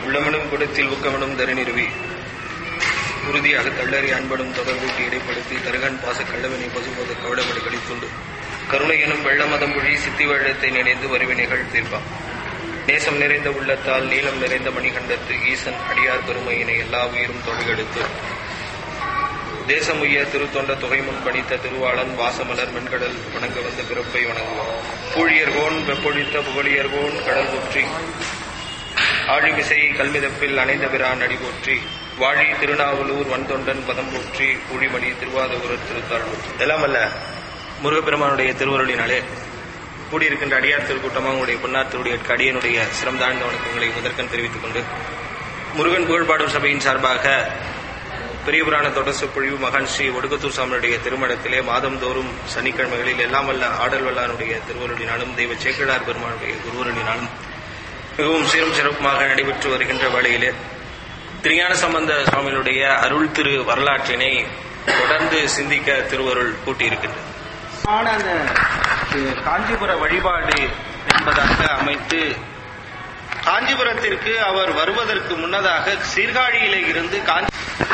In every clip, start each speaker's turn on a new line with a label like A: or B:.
A: உள்ளமனும் குடத்தில் ஊக்கமனும் தருநிறுவி உறுதியாக தள்ளறி அன்பனும் தொடர்பூட்டி இடைப்படுத்தி தருகன் பாச கள்ளவினை பசுபோத கவடமடு கடித்துண்டு கருணை எனும் வெள்ளமதம் மொழி சித்தி வெள்ளத்தை நினைந்து வருவினைகள் தீர்ப்பான் நேசம் நிறைந்த உள்ளத்தால் நீளம் நிறைந்த மணிகண்டத்து ஈசன் அடியார் பெருமையினை எல்லா உயிரும் தொழிலெடுத்து தேசமுய்ய திருத்தொண்ட தொகை முன் பணித்த திருவாளன் வாசமலர் மென்கடல் வணங்க வந்த பிறப்பை வணங்குவான் பூழியர்கோன் வெப்பொழித்த புகழியர்கோன் கடல் போற்றி ஆழிமிசை கல்மிதப்பில் அணைந்த பிரான் அடி போற்றி வாழி திருநாவலூர் வன்தொண்டன் பதம் போற்றி பூழிமணி திருவாதபுரர் திருத்தாள் போற்றி எல்லாம் அல்ல முருகப்பெருமானுடைய திருவருளினாலே கூடியிருக்கின்ற அடியார் திருக்கூட்டமாக உங்களுடைய பொன்னார் திருடைய அடியனுடைய சிரம் தாழ்ந்த வணக்கங்களை முதற்கண் தெரிவித்துக் கொண்டு முருகன் புகழ்பாடும் சபையின் சார்பாக பெரிய புராண தொடர்சு பொழிவு மகான் ஸ்ரீ ஒடுக்கத்தூர் சாமியுடைய திருமணத்திலே மாதந்தோறும் சனிக்கிழமைகளில் எல்லாம் வல்ல ஆடல் வல்லானுடைய திருவருளினாலும் தெய்வ சேக்கிழார் பெருமானுடைய குருவருளினாலும் மிகவும் சீரும் சிறப்புமாக நடைபெற்று வருகின்ற வேளையிலே திருஞான சம்பந்த சுவாமியினுடைய அருள் திரு வரலாற்றினை தொடர்ந்து சிந்திக்க திருவருள் கூட்டியிருக்கின்றது ஆன அந்த அஹ், காஞ்சிபுர வழிபாடு என்பதாக அமைத்து காஞ்சிபுரத்திற்கு அவர் வருவதற்கு முன்னதாக சீர்காழியிலே இருந்து காஞ்சி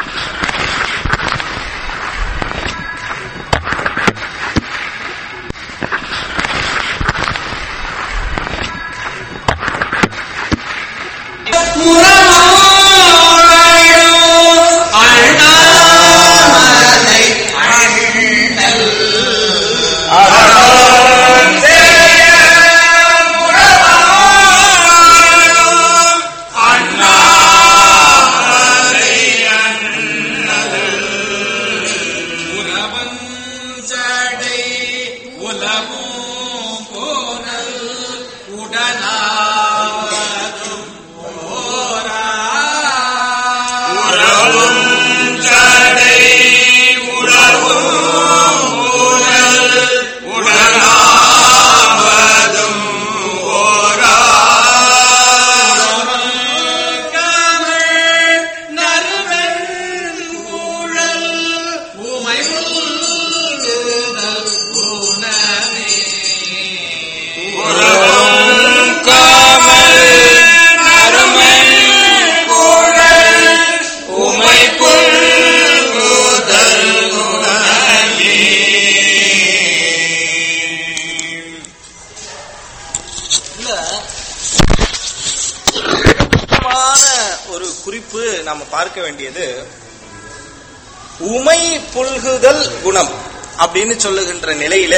B: உலவஞ்சடை உலவும் போனல் உடனாவதும் ஓரா உலவும் ஜடை உலவும் போனல் உடனாவதும் ஓரா கமல் நறுவன் ஊழல் உமை உள்குதல் குணமே உலகம் காமல் நறுமன் ஊழல் உமை கொள்குதல் குணமே
A: முக்கியமான ஒரு குறிப்பு நாம பார்க்க வேண்டியது உமை புல்குதல் குணம் அப்படின்னு சொல்லுகின்ற நிலையில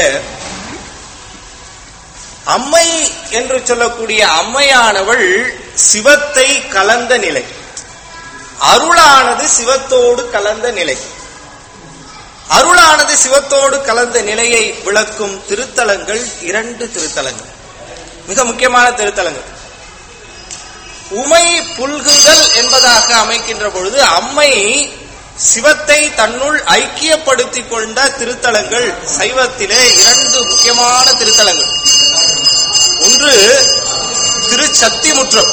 A: அம்மை என்று சொல்லக்கூடிய அம்மையானவள் சிவத்தை கலந்த நிலை அருளானது சிவத்தோடு கலந்த நிலை அருளானது சிவத்தோடு கலந்த நிலையை விளக்கும் திருத்தலங்கள் இரண்டு திருத்தலங்கள் மிக முக்கியமான திருத்தலங்கள் உமை புல்குதல் என்பதாக அமைக்கின்ற பொழுது அம்மை சிவத்தை தன்னுள் ஐக்கியப்படுத்திக் கொண்ட திருத்தலங்கள் சைவத்திலே இரண்டு முக்கியமான திருத்தலங்கள் ஒன்று திருச்சத்திமுற்றம்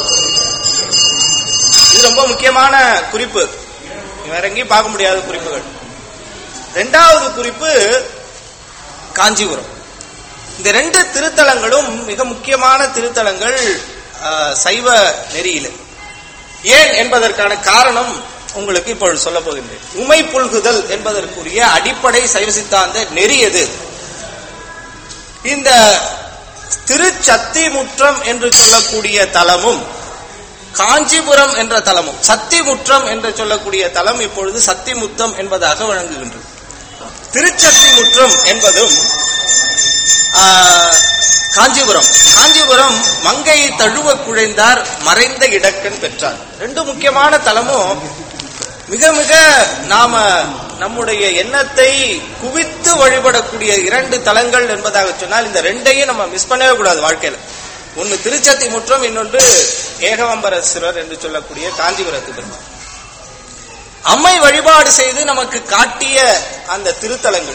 A: இது ரொம்ப முக்கியமான குறிப்பு வேற எங்கேயும் பார்க்க முடியாத குறிப்புகள் இரண்டாவது குறிப்பு காஞ்சிபுரம் இந்த ரெண்டு திருத்தலங்களும் மிக முக்கியமான திருத்தலங்கள் ஆஹ், சைவ நெறியில ஏன் என்பதற்கான காரணம் உங்களுக்கு இப்பொழுது சொல்ல போகின்றேன் உமை புல்குதல் என்பதற்குரிய அடிப்படை சைவ சித்தாந்த நெறி எது இந்த திருச்சத்திமுற்றம் என்று சொல்லக்கூடிய தலமும் காஞ்சிபுரம் என்ற தலமும் சத்திமுற்றம் என்று சொல்லக்கூடிய தலம் இப்பொழுது சத்திமுத்தம் என்பதாக வழங்குகின்றது திருச்சத்திமுற்றம் என்பதும் ஆஹ், காஞ்சிபுரம் காஞ்சிபுரம் மங்கை தழுவ குழைந்தார் மறைந்த இடக்கன் பெற்றார் ரெண்டு முக்கியமான தலமும் மிக மிக நாம நம்முடைய எண்ணத்தை குவித்து வழிபடக்கூடிய இரண்டு தலங்கள் என்பதாக சொன்னால் இந்த ரெண்டையும் நம்ம மிஸ் பண்ணவே கூடாது வாழ்க்கையில ஒன்னு திருச்சத்தி முற்றம் இன்னொன்று ஏகவம்பரசுரர் என்று சொல்லக்கூடிய காஞ்சிபுரத்து பெருமாள் அம்மை வழிபாடு செய்து நமக்கு காட்டிய அந்த திருத்தலங்கள்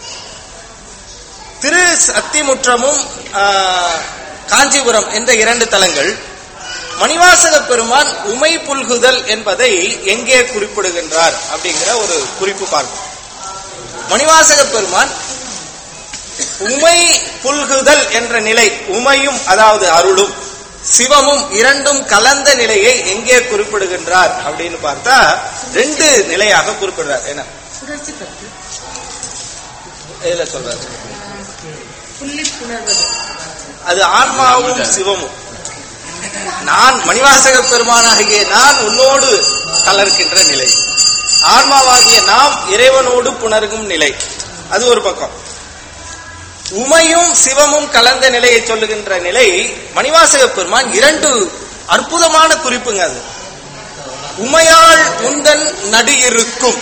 A: திரு சத்திமுற்றமும் ஆஹ், காஞ்சிபுரம் என்ற இரண்டு தலங்கள் மணிவாசக பெருமான் உமை புல்குதல் என்பதை எங்கே குறிப்பிடுகின்றார் அப்படிங்கிற ஒரு குறிப்பு பார்ப்போம் மணிவாசக பெருமான் உமை புல்குதல் என்ற நிலை உமையும் அதாவது அருளும்
C: சிவமும் இரண்டும் கலந்த நிலையை எங்கே குறிப்பிடுகின்றார் அப்படின்னு பார்த்தா ரெண்டு நிலையாக குறிப்பிடுறார் என்ன
D: சுழற்சி பத்து
C: இதுல சொல்றாரு
D: புள்ளி புணர்வது
C: அது ஆன்மாவும் சிவமும் நான் மணிவாசக பெருமானாகிய நான் உன்னோடு கலர்கின்ற நிலை ஆன்மாவாகிய நாம் இறைவனோடு புணர்கும் நிலை அது ஒரு பக்கம் உமையும் சிவமும் கலந்த நிலையை சொல்லுகின்ற நிலை மணிவாசக பெருமான் இரண்டு அற்புதமான குறிப்புங்க அது உமையாள் உந்தன் நடு இருக்கும்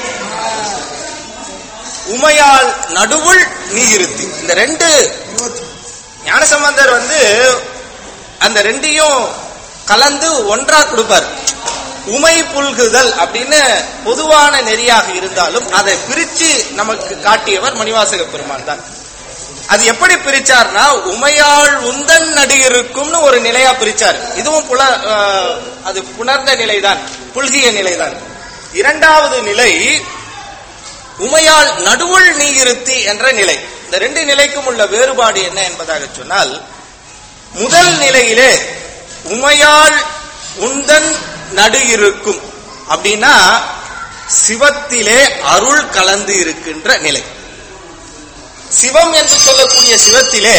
C: உமையாள் நடுவுள் நீ இருத்தி இந்த ரெண்டு ஞானசம்பந்தர் வந்து அந்த ரெண்டையும் கலந்து ஒன்றா கொடுப்பார் உமை புல்குதல் அப்படின்னு பொதுவான நெறியாக இருந்தாலும் அதை பிரிச்சு நமக்கு காட்டியவர் மணிவாசக பெருமான் தான் அது எப்படி பிரிச்சார்னா உமையாள் உந்தன் நடு இருக்கும்னு ஒரு நிலையா பிரிச்சார் இதுவும் புல அஹ், அது புணர்ந்த நிலைதான் புல்கிய நிலைதான் இரண்டாவது நிலை உமையாள் நடுவுள் நீ இருத்தி என்ற நிலை இந்த ரெண்டு நிலைக்கும் உள்ள வேறுபாடு என்ன என்பதாக சொன்னால் முதல் நிலையிலே உமையாள் உந்தன் நடு இருக்கும் அப்படின்னா சிவத்திலே அருள் கலந்து இருக்கின்ற நிலை சிவம் என்று சொல்லக்கூடிய சிவத்திலே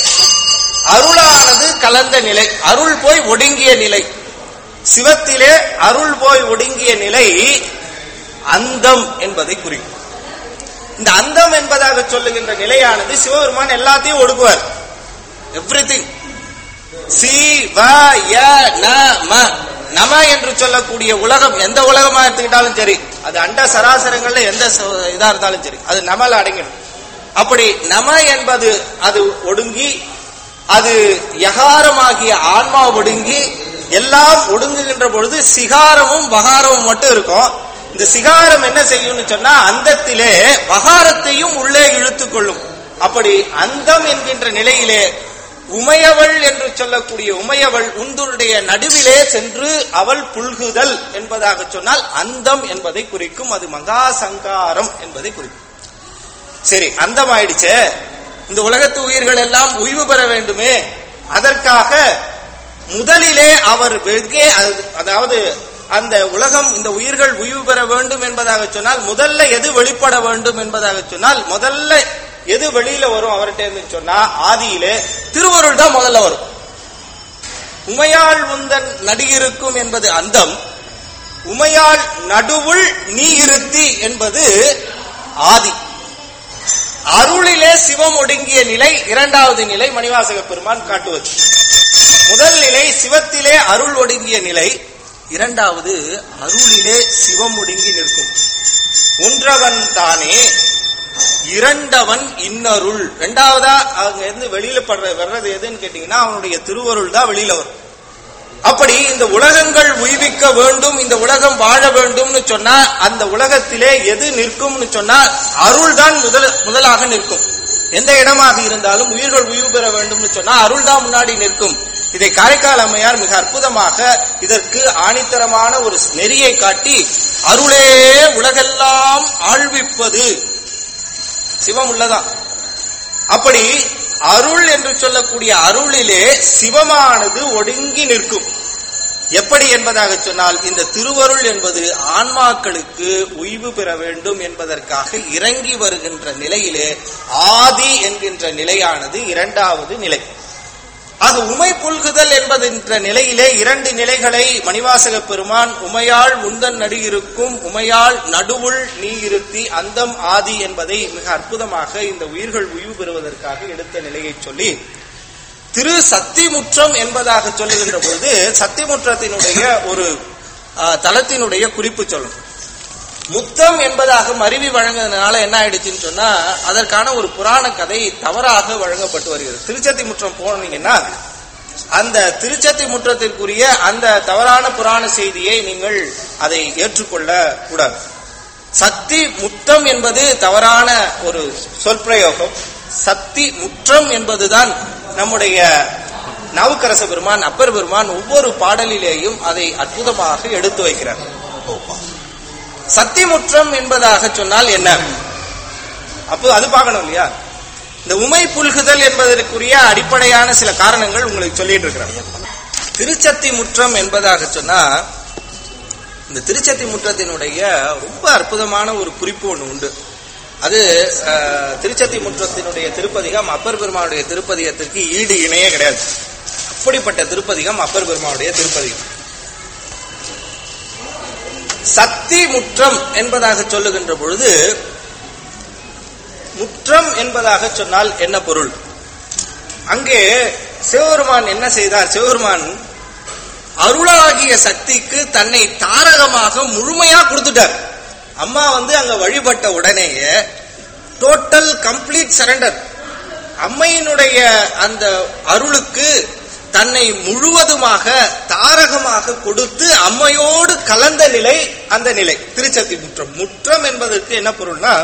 C: அருளானது கலந்த நிலை அருள் போய் ஒடுங்கிய நிலை சிவத்திலே அருள் போய் ஒடுங்கிய நிலை அந்தம் என்பதை குறிக்கும் இந்த அந்தம் என்பதாக சொல்லுகின்ற நிலையானது சிவபெருமான் எல்லாத்தையும் ஒடுக்குவார் எவ்ரிதிங் சி வ ய ந ம நம என்று சொல்லக்கூடிய உலகம் எந்த உலகமா எடுத்துக்கிட்டாலும் சரி அது அண்ட சராசரங்கள்ல எந்த ச- இதா இருந்தாலும் சரி அது நமல அடங்கிடும் அப்படி நம என்பது அது ஒடுங்கி அது யகாரமாகிய ஆன்மா ஒடுங்கி எல்லாம் ஒடுங்குகின்ற பொழுது சிகாரமும் வகாரமும் மட்டும் இருக்கும் இந்த சிகாரம் என்ன செய்யும்னு சொன்னா அந்தத்திலே வகாரத்தையும் உள்ளே இழுத்துக் கொள்ளும் அப்படி அந்தம் என்கின்ற நிலையிலே உமையவள் என்று சொல்லக்கூடிய உமையவள் உந்துடைய நடுவிலே சென்று அவள் புல்குதல் என்பதாக சொன்னால் அந்தம் என்பதை குறிக்கும் அது மகா சங்காரம் என்பதை குறிக்கும் சரி அந்தம் ஆயிடுச்சே இந்த உலகத்து உயிர்கள் எல்லாம் உய்வு பெற வேண்டுமே அதற்காக முதலிலே அவர் வெங்கே அது- அதாவது அந்த உலகம் இந்த உயிர்கள் உய்வு பெற வேண்டும் என்பதாக சொன்னால் முதல்ல எது வெளிப்பட வேண்டும் என்பதாக சொன்னால் முதல்ல எது வெளியில வரும் அவர்கிட்ட இருந்து சொன்னா ஆதியிலே திருவருள் தான் முதல்ல வரும் உமையாள் உந்தன் நடியிருக்கும் என்பது அந்தம் உமையாள் நடுவுள் நீ இருத்தி என்பது ஆதி அருளிலே சிவம் ஒடுங்கிய நிலை இரண்டாவது நிலை மணிவாசக பெருமான் காட்டுவது முதல் நிலை சிவத்திலே அருள் ஒடுங்கிய நிலை இரண்டாவது அருளிலே சிவம் ஒடுங்கி நிற்கும் ஒன்றவன் தானே இரண்டவன் இன்னருள் ரெண்டாவதா அங்க இருந்து வெளியில படுற வர்றது எதுன்னு கேட்டீங்கன்னா அவனுடைய திருவருள் தான் வெளியில வரும் அப்படி இந்த உலகங்கள் உய்விக்க வேண்டும் இந்த உலகம் வாழ வேண்டும்னு சொன்னா அந்த உலகத்திலே எது நிற்கும்னு சொன்னா அருள் தான் முதல் முதலாக நிற்கும் எந்த இடமாக இருந்தாலும் உயிர்கள் உய்வு பெற வேண்டும்னு சொன்னா அருள் தான் முன்னாடி நிற்கும் இதை காரைக்கால் அம்மையார் மிக அற்புதமாக இதற்கு ஆணித்தரமான ஒரு நெறியை காட்டி அருளே உலகெல்லாம் ஆழ்விப்பது சிவம் உள்ளதான் அப்படி அருள் என்று சொல்லக்கூடிய அருளிலே சிவமானது ஒடுங்கி நிற்கும் எப்படி என்பதாக சொன்னால் இந்த திருவருள் என்பது ஆன்மாக்களுக்கு உய்வு பெற வேண்டும் என்பதற்காக இறங்கி வருகின்ற நிலையிலே ஆதி என்கின்ற நிலையானது இரண்டாவது நிலை ஆக உமை புல்குதல் என்பதென்ற நிலையிலே இரண்டு நிலைகளை மணிவாசக பெருமான் உமையாள் உந்தன் நடு இருக்கும் உமையாள் நடுவுள் நீ இருத்தி அந்தம் ஆதி என்பதை மிக அற்புதமாக இந்த உயிர்கள் உய்வு பெறுவதற்காக எடுத்த நிலையை சொல்லி திரு சத்திமுற்றம் என்பதாக சொல்லுகின்ற பொழுது சத்திமுற்றத்தினுடைய ஒரு ஆ, தலத்தினுடைய குறிப்பு சொல்லும் முத்தம் என்பதாக மருவி வழங்குறதுனால என்ன ஆயிடுச்சுன்னு சொன்னா அதற்கான ஒரு புராண கதை தவறாக வழங்கப்பட்டு வருகிறது திருச்சத்தி முற்றம் போனீங்கன்னா அந்த திருச்சத்தி முற்றத்திற்குரிய அந்த தவறான புராண செய்தியை நீங்கள் அதை ஏற்றுக்கொள்ள கூடாது சக்தி முத்தம் என்பது தவறான ஒரு சொற்பிரயோகம் சக்தி முற்றம் என்பதுதான் நம்முடைய நவுக்கரச பெருமான் அப்பர் பெருமான் ஒவ்வொரு பாடலிலேயும் அதை அற்புதமாக எடுத்து வைக்கிறார் சத்திமுற்றம் என்பதாக சொன்னால் என்ன அப்போ அது பார்க்கணும் இல்லையா இந்த உமை புல்குதல் என்பதற்குரிய அடிப்படையான சில காரணங்கள் உங்களுக்கு சொல்லிட்டு இருக்கிறாங்க திருச்சத்தி முற்றம் என்பதாக சொன்னா இந்த திருச்சத்தி முற்றத்தினுடைய ரொம்ப அற்புதமான ஒரு குறிப்பு ஒண்ணு உண்டு அது அஹ், திருச்சத்தி முற்றத்தினுடைய திருப்பதிகம் அப்பர் பெருமானுடைய திருப்பதிகத்திற்கு ஈடு இணையே கிடையாது அப்படிப்பட்ட திருப்பதிகம் அப்பர் பெருமானுடைய திருப்பதிகம் சக்தி முற்றம் என்பதாக சொல்லுகின்ற பொழுது முற்றம் என்பதாக சொன்னால் என்ன பொருள் அங்கே சிவபெருமான் என்ன செய்தார் சிவபெருமான் அருளாகிய சக்திக்கு தன்னை தாரகமாக முழுமையா கொடுத்துட்டார் அம்மா வந்து அங்க வழிபட்ட உடனேயே டோட்டல் கம்ப்ளீட் சரண்டர் அம்மையினுடைய அந்த அருளுக்கு தன்னை முழுவதுமாக தாரகமாக கொடுத்து அம்மையோடு கலந்த நிலை அந்த நிலை திருச்சத்தி முற்றம் முற்றம் என்பதற்கு என்ன பொருள்னா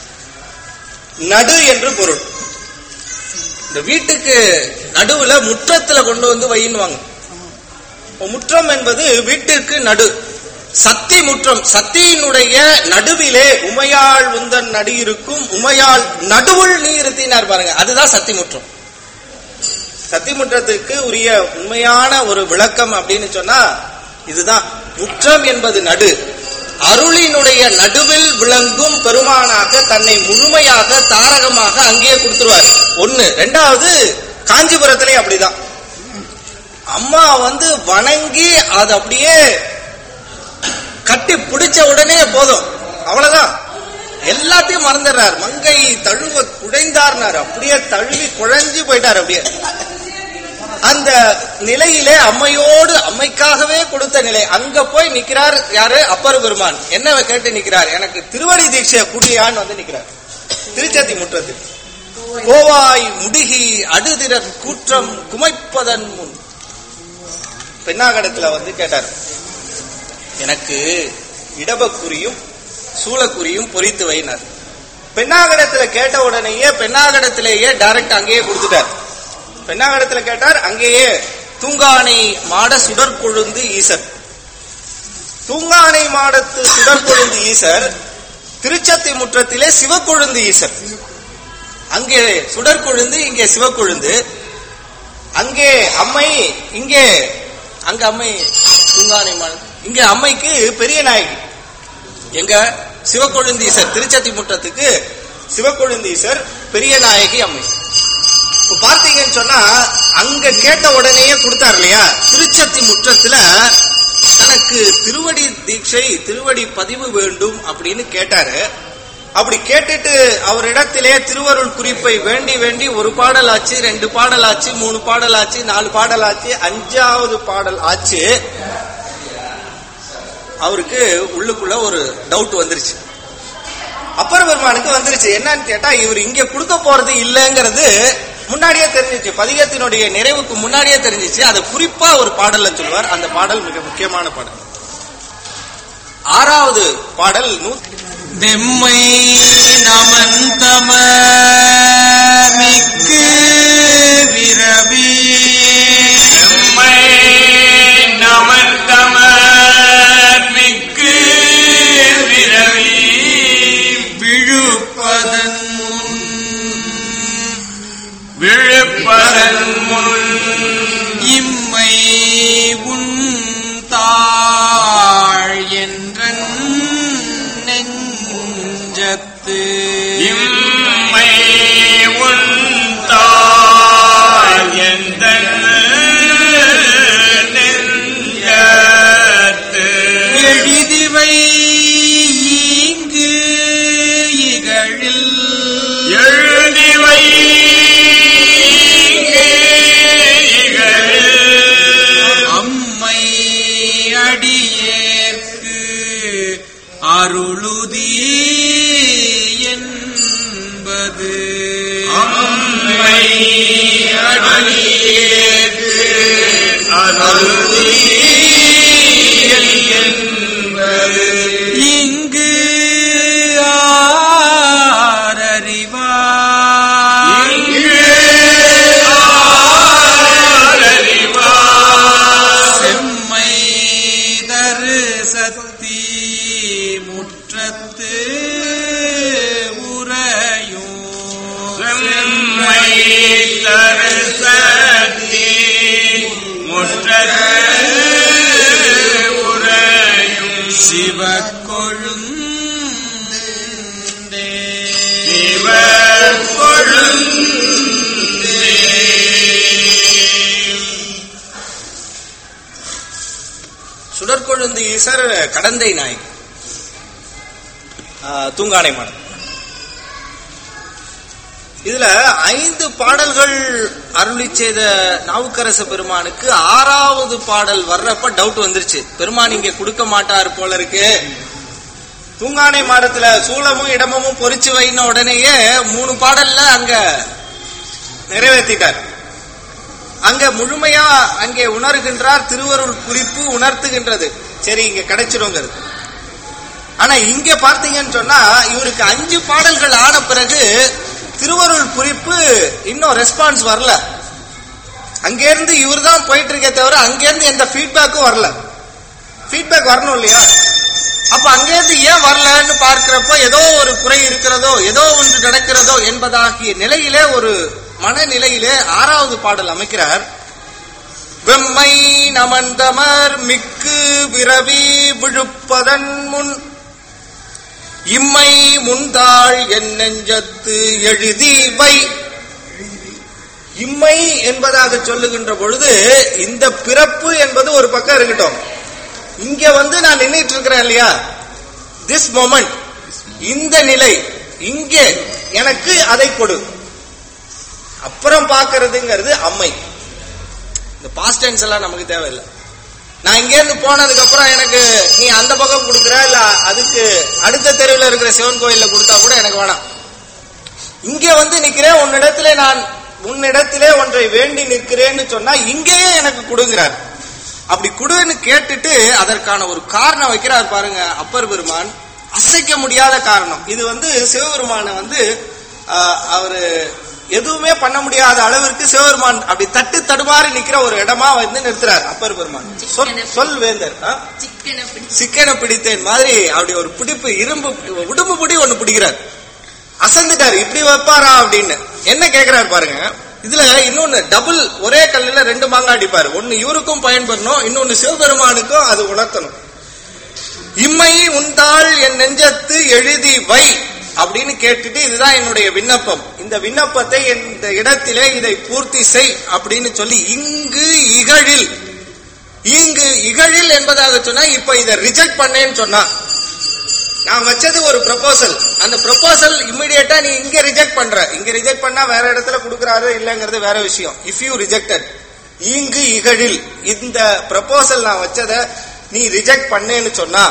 C: நடு என்று பொருள் இந்த வீட்டுக்கு நடுவுல முற்றத்துல கொண்டு வந்து வையின்னுவாங்க இப்ப முற்றம் என்பது வீட்டிற்கு நடு சத்தி முற்றம் சத்தியினுடைய நடுவிலே உமையாள் உந்தன் நடு இருக்கும் உமையாள் நடுவுள் நீ இருத்தினார் பாருங்க அதுதான் சத்தி முற்றம் சத்தி முற்றத்துக்கு உரிய உண்மையான ஒரு விளக்கம் அப்படின்னு சொன்னா இதுதான் முற்றம் என்பது நடு அருளினுடைய நடுவில் விளங்கும் பெருமானாக தன்னை முழுமையாக தாரகமாக அங்கேயே கொடுத்துருவார் ஒண்ணு ரெண்டாவது காஞ்சிபுரத்திலே அப்படிதான் அம்மா வந்து வணங்கி அது அப்படியே கட்டி பிடிச்ச உடனே போதும் அவ்வளவுதான் எல்லாத்தையும் மறந்துடுறார் மங்கை தழுவ குழைந்தார்னார் அப்படியே தழுவி குழஞ்சு போயிட்டார் அப்படியே அந்த நிலையிலே அம்மையோடு அம்மைக்காகவே கொடுத்த நிலை அங்க போய் நிக்கிறார் யாரு அப்பர் பெருமான் என்ன கேட்டு நிக்கிறார் எனக்கு திருவடி தீட்சை குடியான்னு வந்து நிக்கிறார் திருச்சத்தி முற்றத்தில் கோவாய் முடுகி அடுதிரர் கூற்றம் குமைப்பதன் முன் பெண்ணாகடத்துல வந்து கேட்டார் எனக்கு இடபக்குறியும் சூளக்குறியும் பொறித்து வைனார் பெண்ணாகடத்துல கேட்ட உடனேயே பெண்ணாகடத்திலேயே டைரக்ட் அங்கேயே கொடுத்துட்டார் பெண்ணாகடத்துல கேட்டார் அங்கேயே தூங்கானை மாட சுடற்கொழுந்து ஈசர் தூங்கானை மாடத்து சுடற்கொழுந்து ஈசர் திருச்சத்தை முற்றத்திலே சிவக்கொழுந்து ஈசர் அங்கே சுடற்கொழுந்து இங்கே சிவக்கொழுந்து அங்கே அம்மை இங்கே அங்க அம்மை தூங்கானை மாடம் இங்க அம்மைக்கு பெரிய நாயகி எங்க சிவக்கொழுந்தீசர் திருச்சத்தி முற்றத்துக்கு சிவக்கொழுந்தீசர் பெரிய நாயகி அம்மை இப்ப பார்த்தீங்கன்னு சொன்னா அங்க கேட்ட உடனேயே கொடுத்தார் இல்லையா திருச்சத்தி முற்றத்துல தனக்கு திருவடி தீட்சை திருவடி பதிவு வேண்டும் அப்படின்னு கேட்டாரு அப்படி கேட்டுட்டு அவரிடத்திலே திருவருள் குறிப்பை வேண்டி வேண்டி ஒரு பாடல் ஆச்சு ரெண்டு பாடல் ஆச்சு மூணு பாடல் ஆச்சு நாலு பாடல் ஆச்சு அஞ்சாவது பாடல் ஆச்சு அவருக்கு உள்ளுக்குள்ள ஒரு டவுட் வந்துருச்சு அப்பர் பெருமானுக்கு வந்துருச்சு என்னன்னு கேட்டா இவர் இங்க கொடுக்க போறது இல்லைங்கிறது முன்னாடியே தெரிஞ்சிச்சு பதிகத்தினுடைய நிறைவுக்கு முன்னாடியே தெரிஞ்சிச்சு அதை குறிப்பா ஒரு பாடல்ல சொல்லுவார் அந்த பாடல் மிக முக்கியமான பாடல் ஆறாவது பாடல் நூத்தி
B: வெம்மை நமந்தம மிக்கு விரவி
E: எம்மை நமந்தமர் மிக்கு விரவி
B: விழுப்பதன் முன்
E: விழுப்பதன் முன்
B: இம்மை உன் தாழ் என்றன் நெஞ்சத்து
E: இம்மை உன் தாய் எந்தன் நெஞ்சத்து
B: எழிதிவை இங்கு இகழில்
E: எழுதிவை
B: அம்மை அடியேற்கு அருளுதி என்பது
E: அம்மை அடியேற்கு அருளுதி என்பது
B: இங்கு ஆரறிவார்
E: இங்கு ஆரறிவார்
B: செம்மை தரு சக்தி முற்றத்து உறையும்
E: செம்மை தருசத்தி முற்றத்து
B: சிவக்கொழுந்தே
E: சிவர் கொழுந்தே
C: சுடற்கொழுந்து ஈசர் கடந்தை நாயகி ஆஹ், தூங்கானை மாடம் இதுல ஐந்து பாடல்கள் அருளி செய்த நாவுக்கரச பெருமானுக்கு ஆறாவது பாடல் வர்றப்ப டவுட் வந்துருச்சு பெருமான் இங்க கொடுக்க மாட்டார் போல இருக்கு தூங்கானை மாடத்துல சூளமும் இடமும் பொறிச்சு வைன உடனேயே மூணு பாடல்ல அங்க நிறைவேற்றிட்டார் அங்க முழுமையா அங்கே உணர்கின்றார் திருவருள் குறிப்பு உணர்த்துகின்றது சரி இங்க கிடைச்சிருங்கிறது ஆனா இங்க பார்த்தீங்கன்னு சொன்னா இவருக்கு அஞ்சு பாடல்கள் ஆன பிறகு திருவருள் குறிப்பு இன்னும் ரெஸ்பான்ஸ் வரல அங்கிருந்து இவர் தான் போயிட்டு இருக்கே தவிர அங்கிருந்து எந்த ஃபீட்பேக்கும் வரல ஃபீட்பேக் வரணும் இல்லையா அப்ப அங்கிருந்து ஏன் வரலன்னு பார்க்கிறப்ப ஏதோ ஒரு குறை இருக்கிறதோ ஏதோ ஒன்று நடக்கிறதோ என்பதாகிய நிலையிலே ஒரு மனநிலையிலே ஆறாவது பாடல் அமைக்கிறார் வெம்மை நமந்தமர் மிக்கு பிறவி விழுப்பதன் முன் இம்மை முந்தாள் என் நெஞ்சத்து எழுதி வை இம்மை என்பதாக சொல்லுகின்ற பொழுது இந்த பிறப்பு என்பது ஒரு பக்கம் இருக்கட்டும் இங்க வந்து நான் நின்றுட்டு இருக்கிறேன் இல்லையா திஸ் மொமெண்ட் இந்த நிலை இங்கே எனக்கு அதை கொடு அப்புறம் பார்க்கிறதுங்கிறது அம்மை இந்த பாஸ்ட் டென்ஸ் எல்லாம் நமக்கு தேவையில்லை நான் இங்க இருந்து போனதுக்கு அப்புறம் எனக்கு நீ அந்த பக்கம் கொடுக்குற இல்ல அதுக்கு அடுத்த தெருவில் இருக்கிற சிவன் கோயில்ல கொடுத்தா கூட எனக்கு வேணாம் இங்கே வந்து நிக்கிறேன் உன்னிடத்திலே நான் உன்னிடத்திலே ஒன்றை வேண்டி நிற்கிறேன்னு சொன்னா இங்கேயே எனக்கு கொடுங்கிறார் அப்படி கொடுன்னு கேட்டுட்டு அதற்கான ஒரு காரணம் வைக்கிறார் பாருங்க அப்பர் பெருமான் அசைக்க முடியாத காரணம் இது வந்து சிவபெருமானை வந்து ஆஹ், அவரு எதுவுமே பண்ண முடியாத அளவிற்கு சிவபெருமான் அப்படி தட்டு தடுமாறி நிக்கிற ஒரு இடமா வந்து நிறுத்துறார் அப்பர் பெருமான் சொல் சொல் வேந்தர் ஆ?
D: சிக்கனை பிடிச்சி
C: சிக்கனை பிடித்தேன் மாதிரி அப்படி ஒரு பிடிப்பு இரும்பு உடும்பு பிடி ஒண்ணு பிடிக்கிறார் அசந்துட்டாரு இப்படி வைப்பாரா அப்படின்னு என்ன கேக்குறாரு பாருங்க இதுல இன்னொன்னு டபுள் ஒரே கல்லுல ரெண்டு மாங்காய் அடிப்பாரு ஒன்னு இவருக்கும் பயன்படணும் இன்னொன்னு சிவபெருமானுக்கும் அது உணர்த்தணும் இம்மை உண்டாள் என் நெஞ்சத்து எழுதி வை அப்படின்னு கேட்டுட்டு இதுதான் என்னுடைய விண்ணப்பம் இந்த விண்ணப்பத்தை இந்த இடத்திலே இதை பூர்த்தி செய் அப்படின்னு சொல்லி இங்கு இகழில் இங்கு இகழில் என்பதாக சொன்னா இப்ப இதை ரிஜெக்ட் பண்ணேன்னு சொன்னா நான் வச்சது ஒரு ப்ரொபோசல் அந்த ப்ரொபோசல் இம்மிடியேட்டா நீ இங்க ரிஜெக்ட் பண்ற இங்க ரிஜெக்ட் பண்ணா வேற இடத்துல கொடுக்கறாரு இல்லங்கிறது வேற விஷயம் இஃப் யூ ரிஜெக்டட் இங்கு இகழில் இந்த ப்ரொபோசல் நான் வச்சத நீ ரிஜெக்ட் பண்ணேன்னு சொன்னா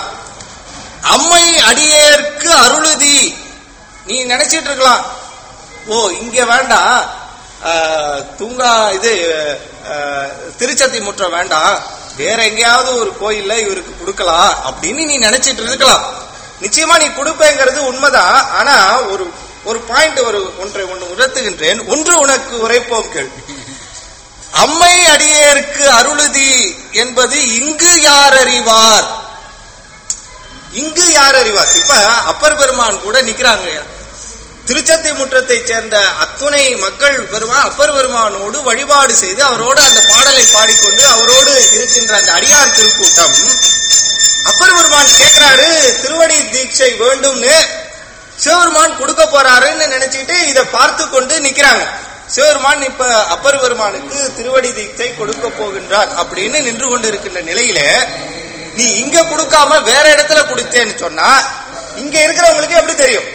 C: அம்மை அடியேற்கு அருளுதி நீ நினைச்சிட்டு இருக்கலாம் ஓ இங்க வேண்டாம் ஆஹ், தூங்கா இது ஆஹ், திருச்சத்தி முற்றம் வேண்டாம் வேற எங்கேயாவது ஒரு கோயில்ல இவருக்கு கொடுக்கலாம் அப்படின்னு நீ நினைச்சிட்டு இருக்கலாம் நிச்சயமா நீ கொடுப்பேங்கிறது உண்மைதான் ஆனா ஒரு ஒரு பாயிண்ட் ஒரு ஒன்றை ஒன்று உணர்த்துகின்றேன் ஒன்று உனக்கு உரைப்போம் கேள் அம்மை அடியேற்கு அருளுதி என்பது இங்கு யார் அறிவார் இங்கு யார் அறிவார் இப்ப அப்பர் பெருமான் கூட நிக்கிறாங்க திருச்சத்தை முற்றத்தை சேர்ந்த அத்துணை மக்கள் பெருமான் அப்பர் பெருமானோடு வழிபாடு செய்து அவரோடு அந்த பாடலை பாடிக்கொண்டு அவரோடு இருக்கின்ற அந்த அடியார் திருக்கூட்டம் அப்பர் பெருமான் கேட்கிறாரு திருவடி தீட்சை வேண்டும்னு சிவபெருமான் கொடுக்க போறாருன்னு நினைச்சிட்டு இதை பார்த்து கொண்டு நிக்கிறாங்க சிவபெருமான் இப்ப அப்பர் பெருமானுக்கு திருவடி தீட்சை கொடுக்க போகின்றார் அப்படின்னு நின்று கொண்டு இருக்கின்ற நிலையில நீ இங்க கொடுக்காம வேற இடத்துல கொடுத்தேன்னு சொன்னா இங்க இருக்கிறவங்களுக்கு எப்படி தெரியும்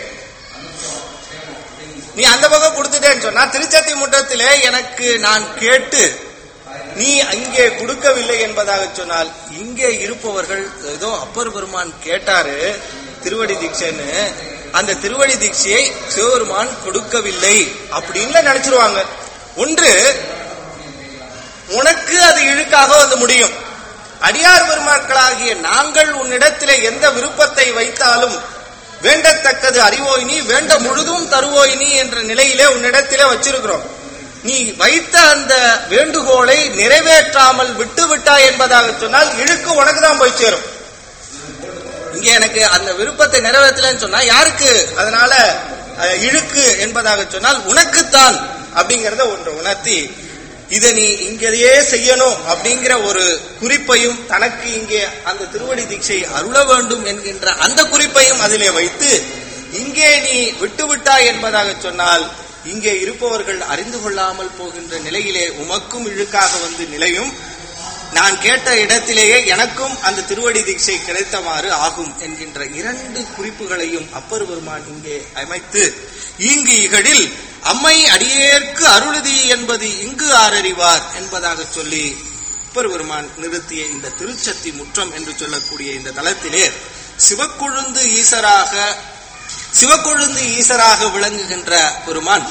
C: நீ அந்த பக்கம் கொடுத்துட்டேன்னு சொன்னா திருச்சத்தி முட்டத்திலே எனக்கு நான் கேட்டு நீ அங்கே கொடுக்கவில்லை என்பதாக சொன்னால் இங்கே இருப்பவர்கள் ஏதோ அப்பர் பெருமான் கேட்டாரு திருவடி தீட்சைன்னு அந்த திருவடி தீட்சையை சிவபெருமான் கொடுக்கவில்லை அப்படின்னு நினைச்சிருவாங்க ஒன்று உனக்கு அது இழுக்காக வந்து முடியும் அடியார் பெருமாட்களாகிய நாங்கள் உன்னிடத்திலே எந்த விருப்பத்தை வைத்தாலும் வேண்டத்தக்கது அறிவோயினி வேண்ட முழுதும் தருவோயினி என்ற நிலையிலே உன்னிடத்திலே வச்சிருக்கிறோம் நீ வைத்த அந்த வேண்டுகோளை நிறைவேற்றாமல் விட்டு விட்டாய் என்பதாக சொன்னால் இழுக்கு உனக்கு தான் போய் சேரும் இங்க எனக்கு அந்த விருப்பத்தை நிறைவேற்றலன்னு சொன்னா யாருக்கு அதனால அஹ், இழுக்கு என்பதாக சொன்னால் உனக்குத்தான் அப்படிங்கறத ஒன்று உணர்த்தி இதை நீ இங்கேயே செய்யணும் அப்படிங்கிற ஒரு குறிப்பையும் தனக்கு இங்கே அந்த திருவடி தீட்சை அருள வேண்டும் என்கின்ற அந்த குறிப்பையும் அதிலே வைத்து இங்கே நீ விட்டுவிட்டாய் என்பதாக சொன்னால் இங்கே இருப்பவர்கள் அறிந்து கொள்ளாமல் போகின்ற நிலையிலே உமக்கும் இழுக்காக வந்து நிலையும் நான் கேட்ட இடத்திலேயே எனக்கும் அந்த திருவடி தீட்சை கிடைத்தவாறு ஆகும் என்கின்ற இரண்டு குறிப்புகளையும் அப்பர் பெருமான் இங்கே அமைத்து இங்கு இகழில் அம்மை அடியேற்கு அருளுதி என்பது இங்கு ஆரறிவார் என்பதாக சொல்லி அப்பர் பெருமான் நிறுத்திய இந்த திருச்சத்தி முற்றம் என்று சொல்லக்கூடிய இந்த தளத்திலே சிவக்கொழுந்து ஈசராக சிவக்கொழுந்து ஈசராக விளங்குகின்ற பெருமான்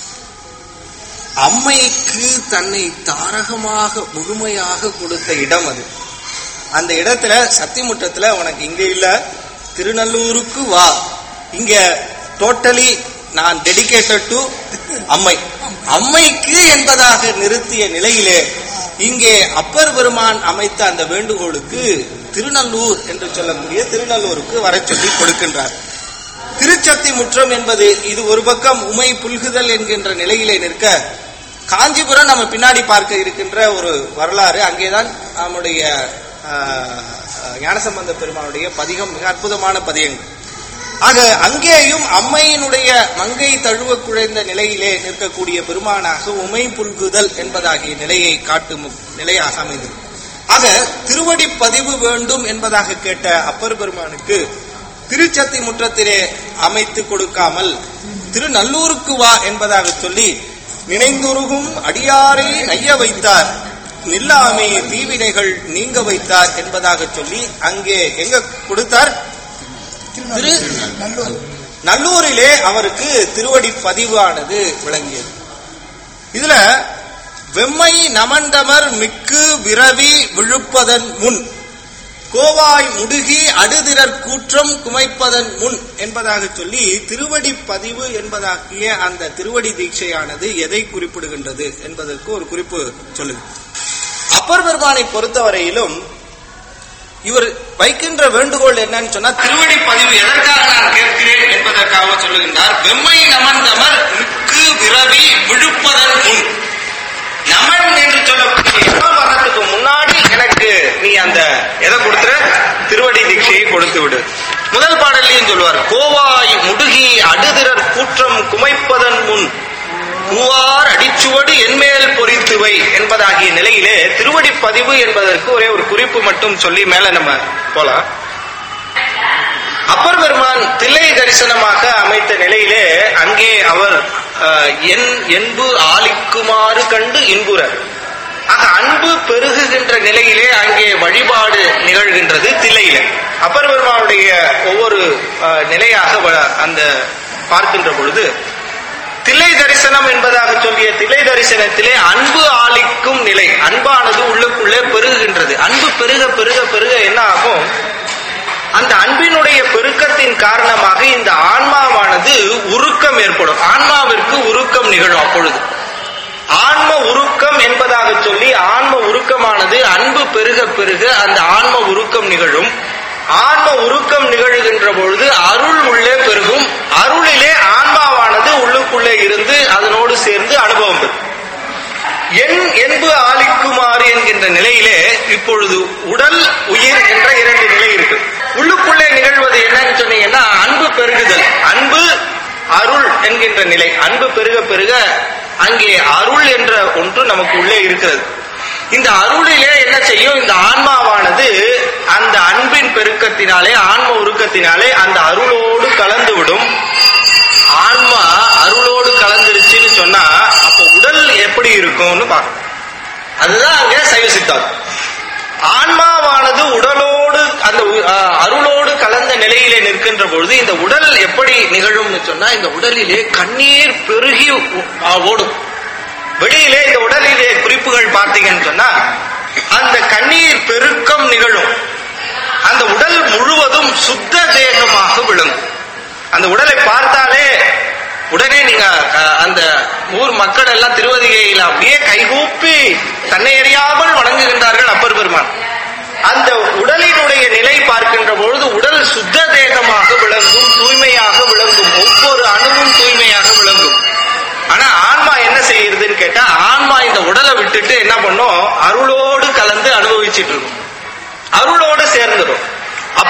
C: அம்மைக்கு தன்னை தாரகமாக முழுமையாக கொடுத்த இடம் அது அந்த இடத்துல சத்திமுற்றத்துல உனக்கு இங்க இல்ல திருநல்லூருக்கு வா இங்க டோட்டலி நான் டெடிகேட்டட் டு அம்மை அம்மைக்கு என்பதாக நிறுத்திய நிலையிலே இங்கே அப்பர் பெருமான் அமைத்த அந்த வேண்டுகோளுக்கு திருநல்லூர் என்று சொல்லக்கூடிய திருநல்லூருக்கு வர சொல்லி கொடுக்கின்றார் திருச்சத்தி முற்றம் என்பது இது ஒரு பக்கம் உமை புல்குதல் என்கின்ற நிலையிலே நிற்க காஞ்சிபுரம் நம்ம பின்னாடி பார்க்க இருக்கின்ற ஒரு வரலாறு அங்கேதான் நம்முடைய ஆஹ், ஞானசம்பந்த பெருமானுடைய பதிகம் மிக அற்புதமான பதியங்கள் ஆக அங்கேயும் அம்மையினுடைய மங்கை தழுவ குழைந்த நிலையிலே நிற்கக்கூடிய பெருமானாக உமை புல்குதல் என்பதாகிய நிலையை காட்டும் நிலையாக அமைந்தது ஆக திருவடி பதிவு வேண்டும் என்பதாக கேட்ட அப்பர் பெருமானுக்கு திருச்சத்தி முற்றத்திலே அமைத்து கொடுக்காமல் திருநல்லூருக்கு வா என்பதாக சொல்லி நினைந்துருகும் அடியாரை நைய வைத்தார் நில்லாமே தீவினைகள் நீங்க வைத்தார் என்பதாக சொல்லி அங்கே எங்க கொடுத்தார் திரு நல்லூரிலே அவருக்கு திருவடி பதிவானது விளங்கியது இதுல வெம்மை நமண்டமர் மிக்கு விரவி விழுப்பதன் முன் கோவாய் முடுகி அடுதிரற் கூற்றம் குமைப்பதன் முன் என்பதாக சொல்லி திருவடி பதிவு என்பதாகிய அந்த திருவடி தீட்சையானது எதை குறிப்பிடுகின்றது என்பதற்கு ஒரு குறிப்பு சொல்லுங்க அப்பர் பெருமானை பொறுத்தவரையிலும் இவர் வைக்கின்ற வேண்டுகோள் என்னன்னு சொன்னா திருவடி பதிவு எதற்காக நான் கேட்கிறேன் என்பதற்காக சொல்லுகின்றார் வெம்மை நமந்தமர் மிக்கு விரவி விழுப்பதன் முன் நமன் என்று சொல்லக்கூடிய யமன் வர்றதுக்கு முன்னாடி எனக்கு நீ அந்த எதை கொடுத்துற திருவடி தீட்சையை கொடுத்து விடு முதல் பாடல்லையும் சொல்லுவார் கோவாய் முடுகி அடுதிரர் கூற்றம் குமைப்பதன் முன் பூவார் அடிச்சுவடு என்மேல் பொறித்துவை என்பதாகிய நிலையிலே திருவடி பதிவு என்பதற்கு ஒரே ஒரு குறிப்பு மட்டும் சொல்லி மேல நம்ம போலாம் அப்பர் பெருமான் தில்லை தரிசனமாக அமைத்த நிலையிலே அங்கே அவர் அஹ், என் என்பு ஆலிக்குமாறு கண்டு இன்புற ஆக அன்பு பெருகுகின்ற நிலையிலே அங்கே வழிபாடு நிகழ்கின்றது தில்லையிலே அப்பர் பெருமானுடைய ஒவ்வொரு அஹ், நிலையாக வ- அந்த பார்க்கின்ற பொழுது தில்லை தரிசனம் என்பதாக சொல்லிய தில்லை தரிசனத்திலே அன்பு ஆளிக்கும் நிலை அன்பானது உள்ளுக்குள்ளே பெருகுகின்றது அன்பு பெருக பெருக பெருக என்ன ஆகும் அந்த அன்பினுடைய பெருக்கத்தின் காரணமாக இந்த ஆன்மாவானது உருக்கம் ஏற்படும் ஆன்மாவிற்கு உருக்கம் நிகழும் அப்பொழுது ஆன்ம உருக்கம் என்பதாக சொல்லி ஆன்ம உருக்கமானது அன்பு பெருக பெருக அந்த ஆன்ம உருக்கம் நிகழும் ஆன்ம உருக்கம் நிகழ்கின்ற பொழுது அருள் உள்ளே பெருகும் அருளிலே ஆன்மாவானது உள்ளுக்குள்ளே இருந்து அதனோடு சேர்ந்து அனுபவம் பெறும் என் என்பு ஆலிக்குமாறு என்கின்ற நிலையிலே இப்பொழுது உடல் உயிர் என்ற இரண்டு நிலை இருக்கு உள்ளுக்குள்ளே நிகழ்வது என்னன்னு சொன்னீங்கன்னா அன்பு பெருகுதல் அன்பு அருள் என்கின்ற நிலை அன்பு பெருக பெருக அங்கே அருள் என்ற ஒன்று நமக்கு உள்ளே இருக்கிறது இந்த அருளிலே என்ன செய்யும் இந்த ஆன்மாவானது அந்த அன்பின் பெருக்கத்தினாலே ஆன்ம உருக்கத்தினாலே அந்த அருளோடு கலந்து விடும் ஆன்மா அருளோடு கலந்துருச்சுன்னு சொன்னா அப்ப உடல் எப்படி இருக்கும்னு பார்க்கணும் அதுதான் அங்க சைவ சித்தாந்தம் ஆன்மாவானது உடலோடு அந்த உ- ஆ, அருளோடு கலந்த நிலையிலே நிற்கின்ற பொழுது இந்த உடல் எப்படி நிகழும்னு சொன்னா இந்த உடலிலே கண்ணீர் பெருகி உ- ஆ, ஓடும் வெளியிலே இந்த உடலிலே குறிப்புகள் பார்த்தீங்கன்னு சொன்னா அந்த கண்ணீர் பெருக்கம் நிகழும் அந்த உடல் முழுவதும் சுத்த தேகமாக விளங்கும் அந்த உடலை பார்த்தாலே உடனே நீங்க அஹ், அந்த ஊர் மக்கள் எல்லாம் திருவதிகையில் அப்படியே கைகூப்பி தன்னை அறியாமல் வணங்குகின்றார்கள் அப்பர் பெருமான் அந்த உடலினுடைய நிலை பார்க்கின்ற பொழுது உடல் சுத்த தேகமாக விளங்கும் தூய்மையாக விளங்கும் ஒவ்வொரு அணுவும் தூய்மையாக விளங்கும் ஆனா ஆன்மா என்ன செய்யுதுன்னு கேட்டா ஆன்மா இந்த உடலை விட்டுட்டு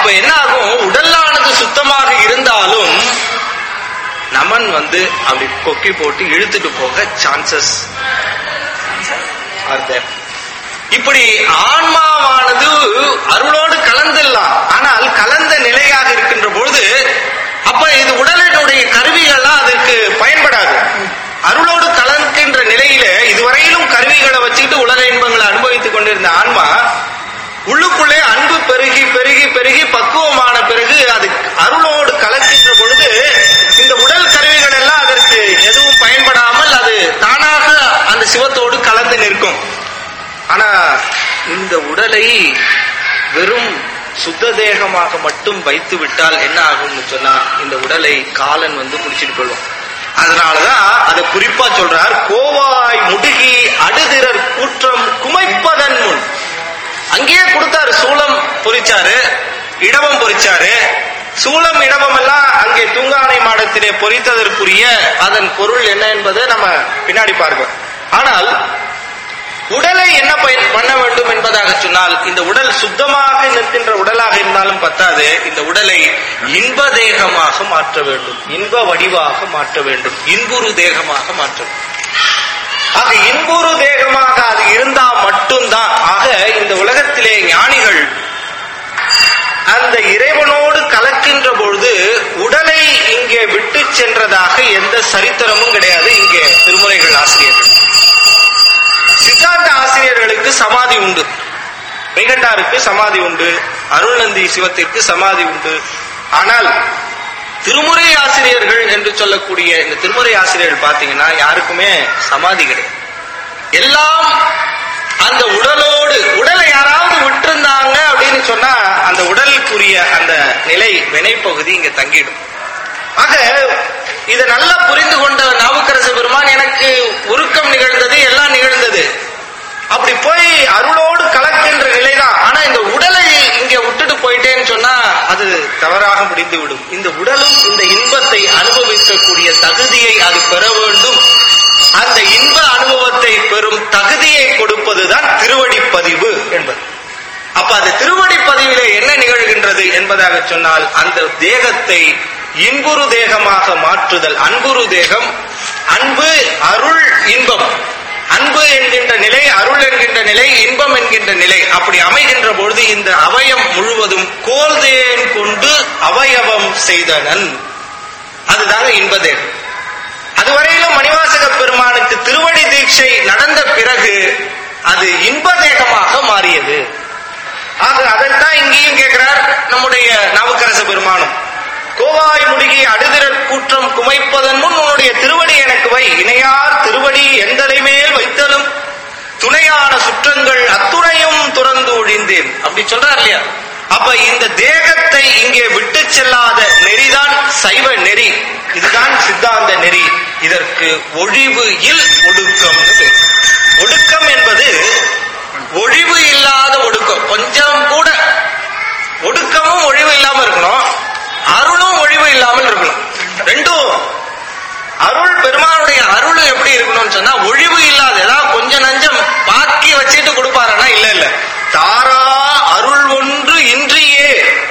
C: அப்ப என்ன ஆகும் உடலானது சுத்தமாக இருந்தாலும் நமன் வந்து அப்படி கொக்கி போட்டு இழுத்துட்டு போக சான்சஸ் இப்படி ஆன்மாவானது அருளோடு கலந்துடலாம் ஆனால் கலந்த நிலையாக இருக்கின்ற பொழுது அப்ப இது உடலினுடைய கருவிகள்லாம் அதற்கு பயன்படாது அருளோடு கலக்கின்ற நிலையில இதுவரையிலும் கருவிகளை வச்சுக்கிட்டு உலக இன்பங்களை அனுபவித்துக் கொண்டிருந்த ஆன்மா உள்ளுக்குள்ளே அன்பு பெருகி பெருகி பெருகி பக்குவமான பிறகு அது அருளோடு கலக்கின்ற பொழுது இந்த உடல் கருவிகள் எல்லாம் அதற்கு எதுவும் பயன்படாமல் அது தானாக அந்த சிவத்தோடு கலந்து நிற்கும் ஆனா இந்த உடலை வெறும் சுத்த தேகமாக மட்டும் வைத்து விட்டால் என்ன ஆகும்னு சொன்னா இந்த உடலை காலன் வந்து முடிச்சிட்டு போயிடும் அதனாலதான் அதை குறிப்பா சொல்றார் கோவாய் முடுகி அடுதிரர் கூற்றம் குமைப்பதன் முன் அங்கேயே கொடுத்தாரு சூளம் பொறிச்சாரு இடவம் பொறிச்சாரு சூளம் இடவம் எல்லாம் அங்கே தூங்கானை மாடத்திலே பொறித்ததற்குரிய அதன் பொருள் என்ன என்பதை நம்ம பின்னாடி பார்ப்போம் ஆனால் உடலை என்ன பயன் பண்ண வேண்டும் என்பதாக சொன்னால் இந்த உடல் சுத்தமாக நிற்கின்ற உடலாக இருந்தாலும் பத்தாது இந்த உடலை இன்ப தேகமாக மாற்ற வேண்டும் இன்ப வடிவாக மாற்ற வேண்டும் இன்புறு தேகமாக மாற்ற வேண்டும் ஆக இன்புறு தேகமாக அது இருந்தா மட்டும்தான் ஆக இந்த உலகத்திலே ஞானிகள் அந்த இறைவனோடு கலக்கின்ற பொழுது உடலை இங்கே விட்டு சென்றதாக எந்த சரித்திரமும் கிடையாது இங்கே திருமுறைகள் ஆசிரியர்கள் சித்தாந்த ஆசிரியர்களுக்கு சமாதி உண்டு மெய்கண்டாருக்கு சமாதி உண்டு அருள்நந்தி சிவத்திற்கு சமாதி உண்டு ஆனால் திருமுறை ஆசிரியர்கள் என்று சொல்லக்கூடிய இந்த திருமுறை ஆசிரியர்கள் பாத்தீங்கன்னா யாருக்குமே சமாதி கிடையாது எல்லாம் அந்த உடலோடு உடலை யாராவது விட்டிருந்தாங்க அப்படின்னு சொன்னா அந்த உடலுக்குரிய அந்த நிலை வினைப்பகுதி இங்க தங்கிடும் ஆக இதை நல்லா புரிந்து கொண்ட நாவுக்கரசு பெருமான் எனக்கு உருக்கம் நிகழ்ந்தது எல்லாம் நிகழ்ந்தது அப்படி போய் அருளோடு கலக்கின்ற நிலைதான் ஆனா இந்த உடலை இங்க விட்டுட்டு போயிட்டேன்னு சொன்னா அது தவறாக முடிந்து விடும் இந்த உடலும் இந்த இன்பத்தை அனுபவிக்கக்கூடிய தகுதியை அது பெற வேண்டும் அந்த இன்ப அனுபவத்தை பெறும் தகுதியை கொடுப்பதுதான் திருவடிப்பதிவு என்பது அப்ப அந்த திருவடிப்பதிவிலே என்ன நிகழ்கின்றது என்பதாக சொன்னால் அந்த தேகத்தை இன்புறு தேகமாக மாற்றுதல் அன்புரு தேகம் அன்பு அருள் இன்பம் அன்பு என்கின்ற நிலை அருள் என்கின்ற நிலை இன்பம் என்கின்ற நிலை அப்படி அமைகின்ற பொழுது இந்த அவயம் முழுவதும் கோல்தேன் கொண்டு அவயவம் செய்தனன் அதுதாங்க இன்பதேகம் அதுவரையிலும் மணிவாசக பெருமானுக்கு திருவடி தீட்சை நடந்த பிறகு அது இன்பதேகமாக மாறியது ஆக அதைத்தான் இங்கேயும் கேட்கிறார் நம்முடைய நாவுக்கரச பெருமானும் கோவாய் முடுகி அடுதிரற் கூற்றம் குமைப்பதன் முன் உன்னுடைய திருவடி எனக்கு வை இணையார் திருவடி எந்தலை மேல் வைத்தலும் துணையான சுற்றங்கள் அத்துணையும் துறந்து ஒழிந்தேன் அப்படி சொல்றார் இல்லையா அப்ப இந்த தேகத்தை இங்கே விட்டு செல்லாத நெறிதான் சைவ நெறி இதுதான் சித்தாந்த நெறி இதற்கு ஒழிவு இல் ஒடுக்கம்னு பேர் ஒடுக்கம் என்பது ஒழிவு இல்லாத ஒடுக்கம் கொஞ்சம் கூட ஒடுக்கமும் ஒழிவு இல்லாம இருக்கணும் அருளும் ஒழிவு இல்லாமல் இருக்கணும் ரெண்டும் அருள் பெருமானுடைய அருள் எப்படி இருக்கணும்னு சொன்னா ஒழிவு இல்லாத ஏதாவது கொஞ்சம் நஞ்சம் பாக்கி வச்சுட்டு கொடுப்பாருன்னா இல்ல இல்ல தாரா அருள் ஒன்று இன்றியே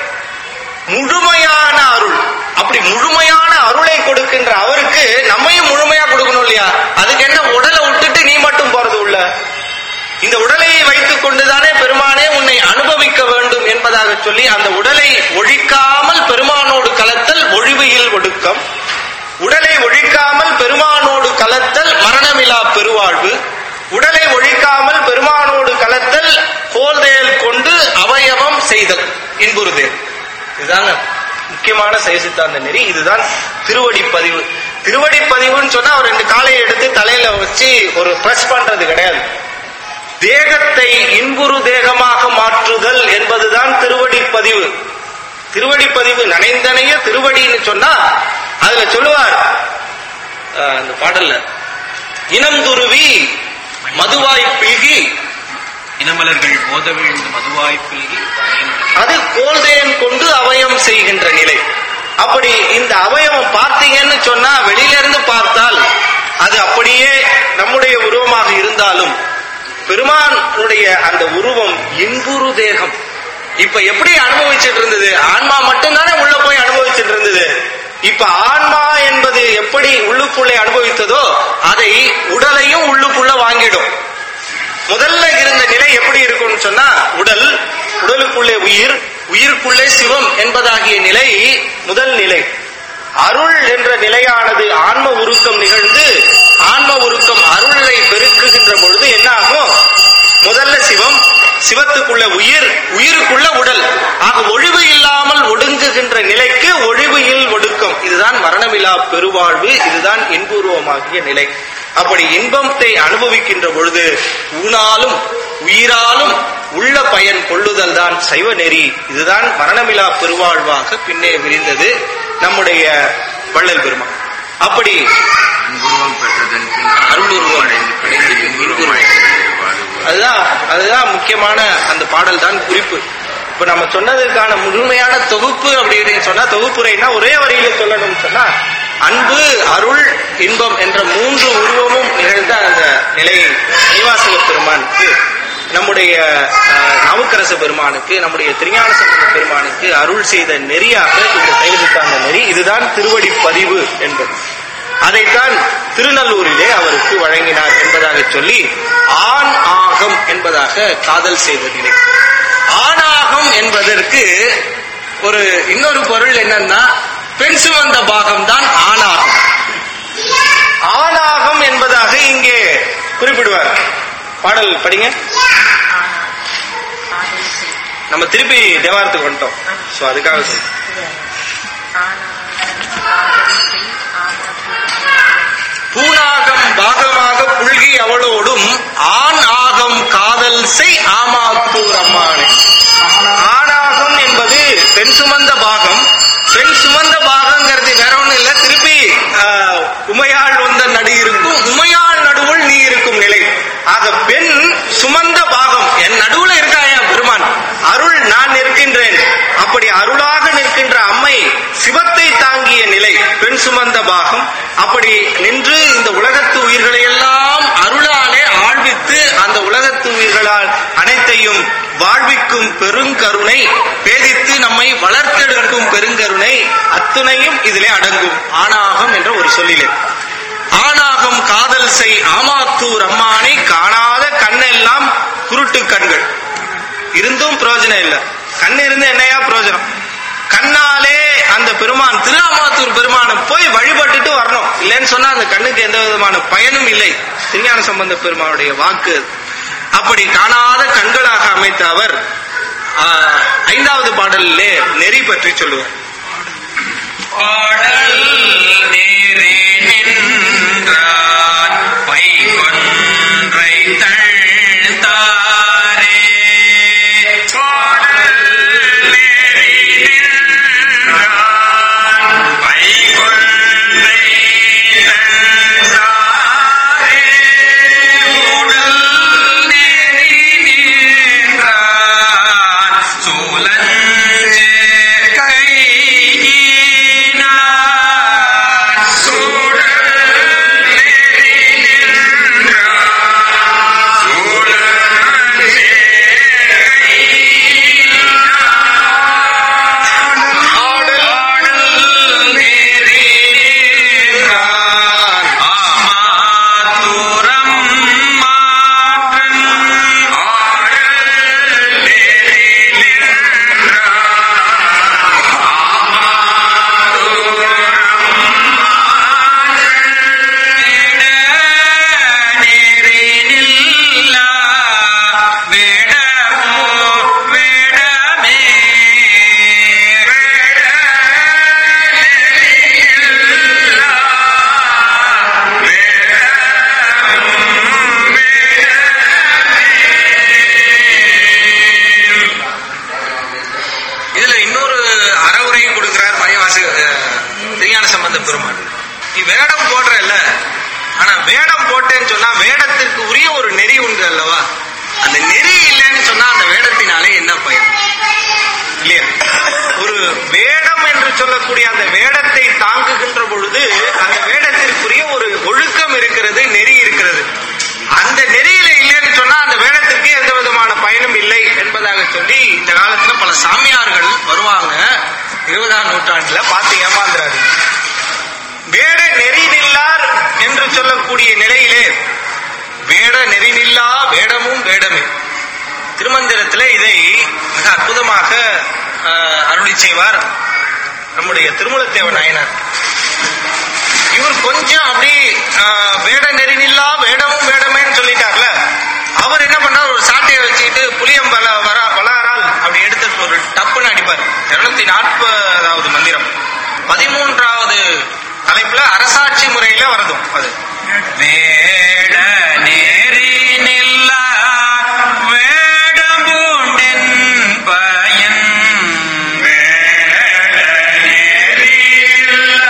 C: முழுமையான அருள் அப்படி முழுமையான அருளை கொடுக்கின்ற அவருக்கு நம்மையும் முழுமையா கொடுக்கணும் இல்லையா அதுக்கு என்ன உடலை விட்டுட்டு நீ மட்டும் போறது உள்ள இந்த உடலை வைத்துக் கொண்டுதானே பெருமானே உன்னை அனுபவிக்க வேண்டும் என்பதாக சொல்லி அந்த உடலை ஒழிக்காமல் பெருமானோடு கலத்தல் ஒழிவியில் ஒடுக்கம் உடலை ஒழிக்காமல் பெருமானோடு கலத்தல் மரணமிலா பெருவாழ்வு உடலை ஒழிக்காமல் பெருமானோடு கலத்தல் கோல்தேல் கொண்டு அவயவம் செய்தல் இன்புறுதேல் இதுதாங்க முக்கியமான சைவ சித்தாந்த நெறி இதுதான் திருவடி பதிவு திருவடி பதிவுன்னு சொன்னா அவர் ரெண்டு காலையை எடுத்து தலையில வச்சு ஒரு பிரஸ் பண்றது கிடையாது தேகத்தை இன்புறு தேகமாக மாற்றுதல் என்பதுதான் திருவடி பதிவு திருவடி பதிவு நனைந்தனைய திருவடின்னு சொன்னா அதுல சொல்லுவார் அஹ், அந்த பாடல்ல இனம் துருவி மதுவாய் பில்கி
E: இனமலர்கள் மோத வீழ்ந்த மதுவாய்ப்பில்
C: அது கோல்தேன் கொண்டு அவயம் செய்கின்ற நிலை அப்படி இந்த அவயவம் பார்த்தீங்கன்னு சொன்னா வெளியில இருந்து பார்த்தால் அது அப்படியே நம்முடைய உருவமாக இருந்தாலும் பெருமானுடைய அந்த உருவம் இன்புறு தேகம் இப்ப எப்படி அனுபவிச்சுட்டு இருந்தது ஆன்மா மட்டும்தானே உள்ள போய் அனுபவிச்சுட்டு இருந்தது இப்ப ஆன்மா என்பது எப்படி உள்ளுக்குள்ளே அனுபவித்ததோ அதை உடலையும் உள்ளுக்குள்ள வாங்கிடும் முதல்ல இருந்த நிலை எப்படி இருக்கும்னு சொன்னா உடல் உடலுக்குள்ளே உயிர் உயிருக்குள்ளே சிவம் என்பதாகிய நிலை முதல் நிலை அருள் என்ற நிலையானது ஆன்ம உருக்கம் நிகழ்ந்து ஆன்ம உருக்கம் அருளை பெருக்குகின்ற பொழுது என்ன ஆகும் முதல்ல சிவம் சிவத்துக்குள்ள உயிர் உயிருக்குள்ள உடல் ஆக ஒழிவு இல்லாமல் ஒடுங்குகின்ற நிலைக்கு ஒழிவு இல் ஒடுக்கம் இதுதான் மரணமில்லா பெருவாழ்வு இதுதான் இன்பூர்வமாகிய நிலை அப்படி இன்பத்தை அனுபவிக்கின்ற பொழுது ஊனாலும் உயிராலும் உள்ள பயன் கொள்ளுதல் தான் சைவ நெறி இதுதான் மரணமிலா பெருவாழ்வாக பின்னே விரிந்தது நம்முடைய வள்ளல் பெருமான் அப்படி
E: அன்புருவம் பெற்றதன் பின்
C: அருளுருவம்
E: அடைந்து கிடைத்து இன்புருவம் வாழுவார்
C: அதுதான் அதுதான் முக்கியமான அந்த பாடல் தான் குறிப்பு இப்ப நம்ம சொன்னதுக்கான முழுமையான தொகுப்பு அப்படின்னு சொன்னா தொகுப்புரைனா ஒரே வரியில சொல்லணும்னு சொன்னா அன்பு அருள் இன்பம் என்ற மூன்று உருவமும் நிகழ்ந்த அந்த நிலையை நிவாசக பெருமானுக்கு நம்முடைய அஹ், நாவுக்கரச பெருமானுக்கு நம்முடைய திருஞான சம்பந்த பெருமானுக்கு அருள் செய்த நெறியாக இந்த சைவ சித்தாந்த நெறி இதுதான் திருவடி பதிவு என்பது அதைத்தான் திருநல்லூரிலே அவருக்கு வழங்கினார் என்பதாக சொல்லி ஆண் ஆகம் என்பதாக காதல் செய்த நிலை ஆணாகம் என்பதற்கு ஒரு இன்னொரு பொருள் என்னன்னா பெண் சுமந்த பாகம் தான் ஆணாகம் ஆணாகம் என்பதாக இங்கே குறிப்பிடுவார் பாடல் படிங்க நம்ம திருப்பி தேவாரத்துக்கு வந்துட்டோம் சோ அதுக்காக சொல்றேன் பூனாகம் பாகமாக புல்கி அவளோடும் ஆண் ஆகம் காதல் செய் ஆமாத்தூர் அம்மானே ஆணாகம் என்பது பெண் சுமந்த பாகம் பெண் சுமந்த பாகங்கிறது வேற ஒண்ணும் இல்ல திருப்பி ஆஹ், உமையாள் வந்த நடு இருக்கும் உமையாள் நடுவுள் நீ இருக்கும் நிலை ஆக பெண் சுமந்த பாகம் என் நடுவுல இருக்காயா பெருமான் அருள் நான் நிற்கின்றேன் அப்படி அருளாக நிற்கின்ற அம்மை சிவத்தை தாங்கிய நிலை பெண் சுமந்த பாகம் அப்படி நின்று இந்த உலகத்து உயிர்களை எல்லாம் அருளாலே ஆழ்வித்து அந்த உலகத்து உயிர்களால் அனைத்தையும் வாழ்விக்கும் பெருங்கருணை பேதித்து நம்மை வளர்த்தெடுக்கும் பெருங்கருணை அத்துணையும் இதிலே அடங்கும் ஆணாகம் என்ற ஒரு சொல்லிலே ஆணாகம் காதல் செய் ஆமாத்தூர் அம்மானை காணாத கண்ணெல்லாம் குருட்டு கண்கள் இருந்தும் பிரயோஜனம் இல்ல கண் இருந்து என்னையா பிரயோஜனம் கண்ணாலே அந்த பெருமான் திருநாமாத்தூர் பெருமானை போய் வழிபட்டுட்டு வரணும் இல்லைன்னு சொன்னா அந்த கண்ணுக்கு எந்த விதமான பயனும் இல்லை திருஞான சம்பந்த பெருமானுடைய வாக்கு அது. அப்படி காணாத கண்களாக அமைத்த அவர் ஆஹ், ஐந்தாவது பாடலிலே நெறி பற்றி சொல்லுவார்
E: பாடல் நேரே நின்றான் பைகொன்றை தழ்த்தாரே பாடல் நேரே நின்றான் பைகொன்றை தழ்த்தாரே உடல் நேரி நின்றான் சூலஞ்சே கையினான் சூழல் நேரி நின்றான் சூழஞ்சே ஆடல் நேரி நின்றான் ஆமாத்துரம் மாற்றன் ஆடல் நேரி நின்றான்
C: இதுல இன்னொரு அறவுரை கொடுக்கிறார் மணிவாச திருஞான சம்பந்த பெருமாள் நீ வேடம் போடுறல்ல ஆனா வேடம் போட்டேன்னு சொன்னா வேடத்திற்கு உரிய ஒரு நெறி உண்டு அல்லவா அந்த நெறி இல்லைன்னு சொன்னா அந்த வேடத்தினாலே என்ன பயன் இல்லையா ஒரு வேடம் என்று சொல்லக்கூடிய அந்த வேடத்தை தாங்குகின்ற பொழுது அந்த வேடத்திற்குரிய ஒரு ஒழுக்கம் இருக்கிறது நெறி இருக்கிறது அந்த நெறியில இல்லைன்னு சொன்னா அந்த வேடத்திற்கு எந்த விதமான பயனும் இல்லை என்பதாக சொல்லி இந்த காலத்துல பல சாமியார்கள் வருவாங்க இருபதாம் நூற்றாண்டுல பார்த்து ஏமாந்துறாரு வேட நெறி நில்லார் என்று சொல்லக்கூடிய நிலையிலே வேட நெறி நில்லா வேடமும் வேடமே திருமந்திரத்திலே இதை மிக அற்புதமாக அஹ், அருளி செய்வார் நம்முடைய திருமலத்தேவ நாயனார் இவர் கொஞ்சம் அப்படி ஆஹ், வேட நெறினில்லா வேடமும் வேடமேன்னு சொல்லிட்டார்ல அவர் என்ன பண்ணார் ஒரு சாட்டையை வச்சுக்கிட்டு புளியம் பல வர வளாரால் அப்படி எடுத்து ஒரு டப்புன்னு அடிப்பார் இருநூத்தி நாற்பதாவது மந்திரம் பதிமூன்றாவது தலைப்புல அரசாட்சி முறையில வரதும் அது
B: வேட நேரி நில்ல வேடம்பூண்டென் பயன் வேட நேரி நில்ல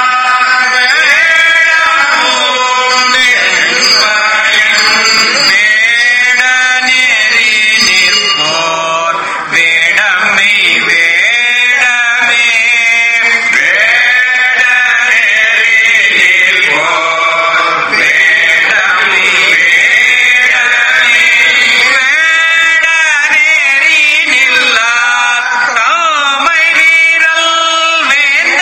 B: வேடம்பூண்டென் பயன் வேட நேரி நிற்போர் வேடமை வேடமே வேட நேரி நிற்போர் வேடமை வேடநேரி நில்லார் தாமை வீரல் வேந்த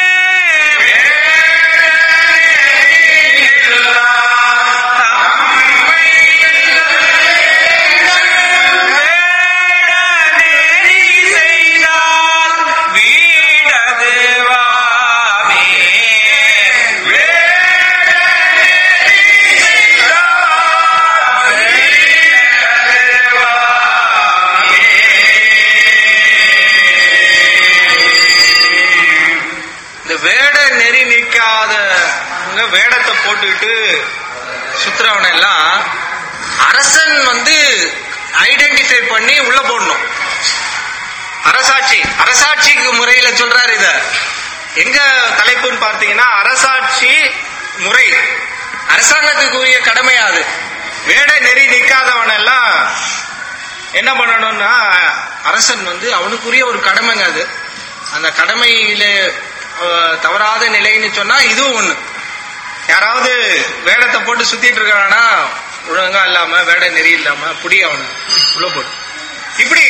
B: வேடநேரி செய்தால் வீடது வாமே
C: இந்த வேட நெறி நிற்காதவங்க வேடத்தை போட்டுக்கிட்டு சுத்துறவன எல்லாம் அரசன் வந்து ஐடென்டிஃபை பண்ணி உள்ள போடணும் அரசாட்சி அரசாட்சிக்கு முறையில சொல்றாரு இத எங்க தலைப்புன்னு பார்த்தீங்கன்னா அரசாட்சி முறை அரசாங்கத்துக்குரிய கடமையா அது வேட நெறி நிக்காதவன் எல்லாம் என்ன பண்ணணும்னா அரசன் வந்து அவனுக்குரிய ஒரு கடமைங்க அது அந்த கடமையில அஹ், தவறாத நிலைன்னு சொன்னா இதுவும் ஒண்ணு யாராவது வேடத்தை போட்டு சுத்திட்டு இருக்கானா ஒழுங்கா இல்லாம வேட நெறி இல்லாம புடி அவனு உள்ள போடு இப்படி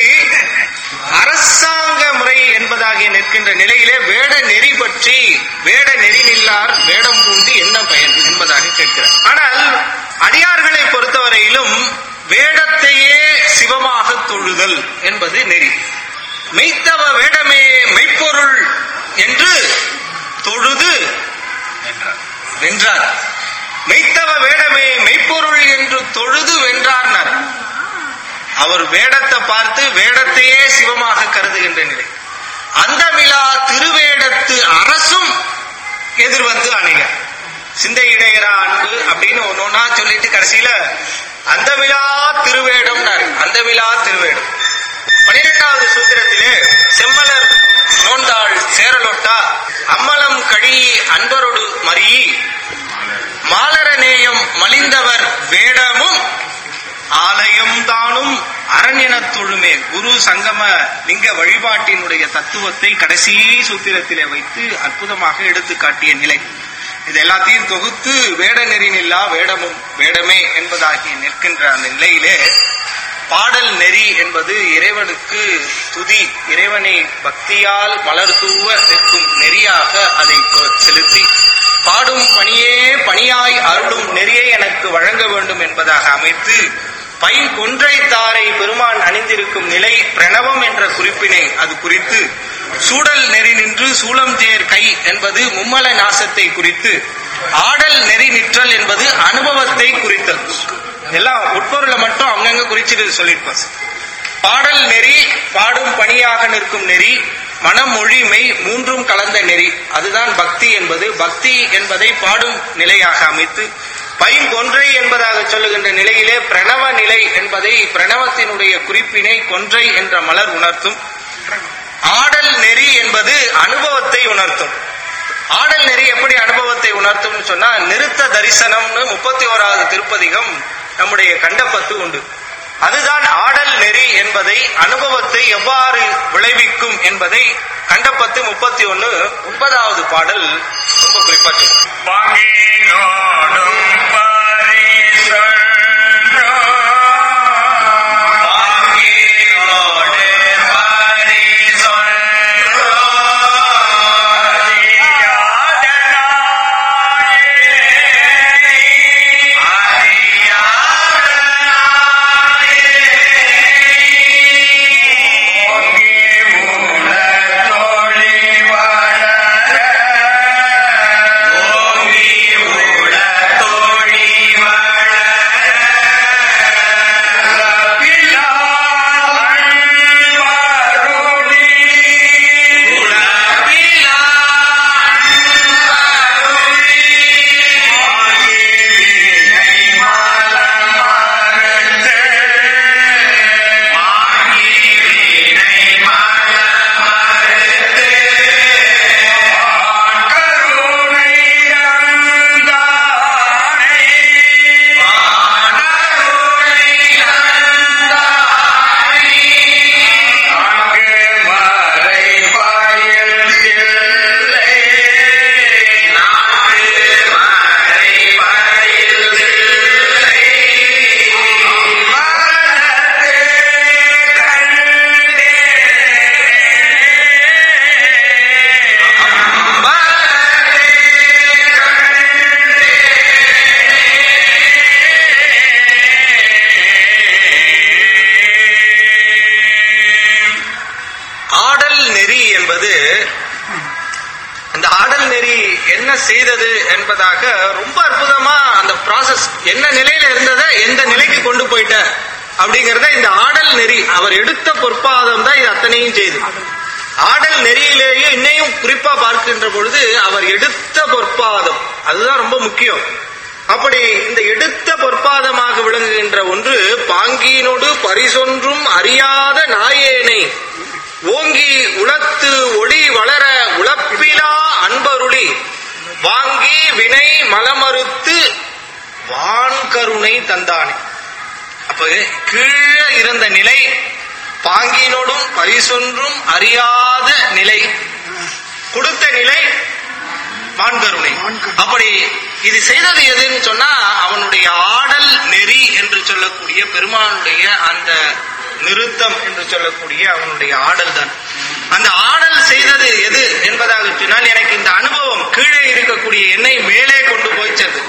C: அரசாங்க முறை என்பதாகிய நிற்கின்ற நிலையிலே வேட நெறி பற்றி வேட நெறி நில்லார் வேடம் பூண்டு என்ன பயன் என்பதாக கேட்கிறார் ஆனால் அடியார்களை பொறுத்தவரையிலும் வேடத்தையே சிவமாக தொழுதல் என்பது நெறி மெய்த்தவ வேடமே மெய்ப்பொருள் என்று தொழுது வென்றார் மெய்த்தவ வேடமே மெய்ப்பொருள் என்று தொழுது வென்றார்னார் அவர் வேடத்தை பார்த்து வேடத்தையே சிவமாக கருதுகின்ற நிலை அந்த விழா திருவேடத்து அரசும் எதிர் வந்து அணிக சிந்தை இடையரா அன்பு அப்படின்னு ஒன்னொன்னா சொல்லிட்டு கடைசியில அந்த விழா திருவேடம் அந்த விழா திருவேடம் பனிரெண்டாவது சூத்திரத்திலே செம்மலர் நோந்தாள் சேரலொட்டா அம்மலம் கழி அன்பரோடு மறி மாலரநேயம் மலிந்தவர் வேடமும் ஆலயம் தானும் அரண்யனத் தொழுமே குரு சங்கம லிங்க வழிபாட்டினுடைய தத்துவத்தை கடைசி சூத்திரத்திலே வைத்து அற்புதமாக எடுத்து காட்டிய நிலை இது எல்லாத்தையும் தொகுத்து வேட நெறினில்லா வேடமும் வேடமே என்பதாகிய நிற்கின்ற அந்த நிலையிலே பாடல் நெறி என்பது இறைவனுக்கு துதி இறைவனை பக்தியால் மலர் தூவ நிற்கும் நெறியாக அதை கொ- செலுத்தி பாடும் பணியே பணியாய் அருளும் நெறியை எனக்கு வழங்க வேண்டும் என்பதாக அமைத்து பைங்கொன்றை தாரை பெருமான் அணிந்திருக்கும் நிலை பிரணவம் என்ற குறிப்பினை அது குறித்து சூடல் நெறி நின்று சூளம் தேர் கை என்பது மும்மல நாசத்தை குறித்து ஆடல் நெறி நிற்றல் என்பது அனுபவத்தை குறித்தல் எல்லாம் உட்பொருளை மட்டும் அங்கங்க குறிச்சிட்டு சொல்லியிருப்பார் பாடல் நெறி பாடும் பணியாக நிற்கும் நெறி மனம் மொழி மெய் மூன்றும் கலந்த நெறி அதுதான் பக்தி என்பது பக்தி என்பதை பாடும் நிலையாக அமைத்து பைங்கொன்றை என்பதாக சொல்லுகின்ற நிலையிலே பிரணவ நிலை என்பதை பிரணவத்தினுடைய குறிப்பினை கொன்றை என்ற மலர் உணர்த்தும் ஆடல் நெறி என்பது அனுபவத்தை உணர்த்தும் ஆடல் நெறி எப்படி அனுபவத்தை உணர்த்தும்னு சொன்னா நிறுத்த தரிசனம்னு முப்பத்தி ஓராவது திருப்பதிகம் நம்முடைய கண்டப்பத்து உண்டு அதுதான் ஆடல் நெறி என்பதை அனுபவத்தை எவ்வாறு விளைவிக்கும் என்பதை கண்டப்பத்து முப்பத்தி ஒன்னு ஒன்பதாவது பாடல் ரொம்ப குறிப்பா சொல்லும்
E: பங்கினோடும் பரிசல்
C: என்பது அந்த ஆடல் நெறி என்ன செய்தது என்பதாக ரொம்ப அற்புதமா அந்த ப்ராசஸ் என்ன நிலையில இருந்ததை எந்த நிலைக்கு கொண்டு போயிட்ட அப்படிங்கறத இந்த ஆடல் நெறி அவர் எடுத்த பொற்பாதம் தான் இது அத்தனையும் செய்து ஆடல் நெறியிலேயே இன்னையும் குறிப்பா பார்க்கின்ற பொழுது அவர் எடுத்த பொற்பாதம் அதுதான் ரொம்ப முக்கியம் அப்படி இந்த எடுத்த பொற்பாதமாக விளங்குகின்ற ஒன்று பாங்கினோடு பரிசொன்றும் அறியாத நாயேனை ஓங்கி உளத்து ஒளி வளர உழப்பிலா அன்பருளி வாங்கி வினை மலமறுத்து வான்கருணை தந்தானே அப்ப கீழே இருந்த நிலை பாங்கினோடும் பரிசொன்றும் அறியாத நிலை கொடுத்த நிலை வான்கருணை அப்படி இது செய்தது எதுன்னு சொன்னா அவனுடைய ஆடல் நெறி என்று சொல்லக்கூடிய பெருமானுடைய அந்த நிறுத்தம் என்று சொல்லக்கூடிய அவனுடைய ஆடல் தான் அந்த ஆடல் செய்தது எது என்பதாக சொன்னால் எனக்கு இந்த அனுபவம் கீழே இருக்கக்கூடிய என்னை மேலே கொண்டு போய் சென்று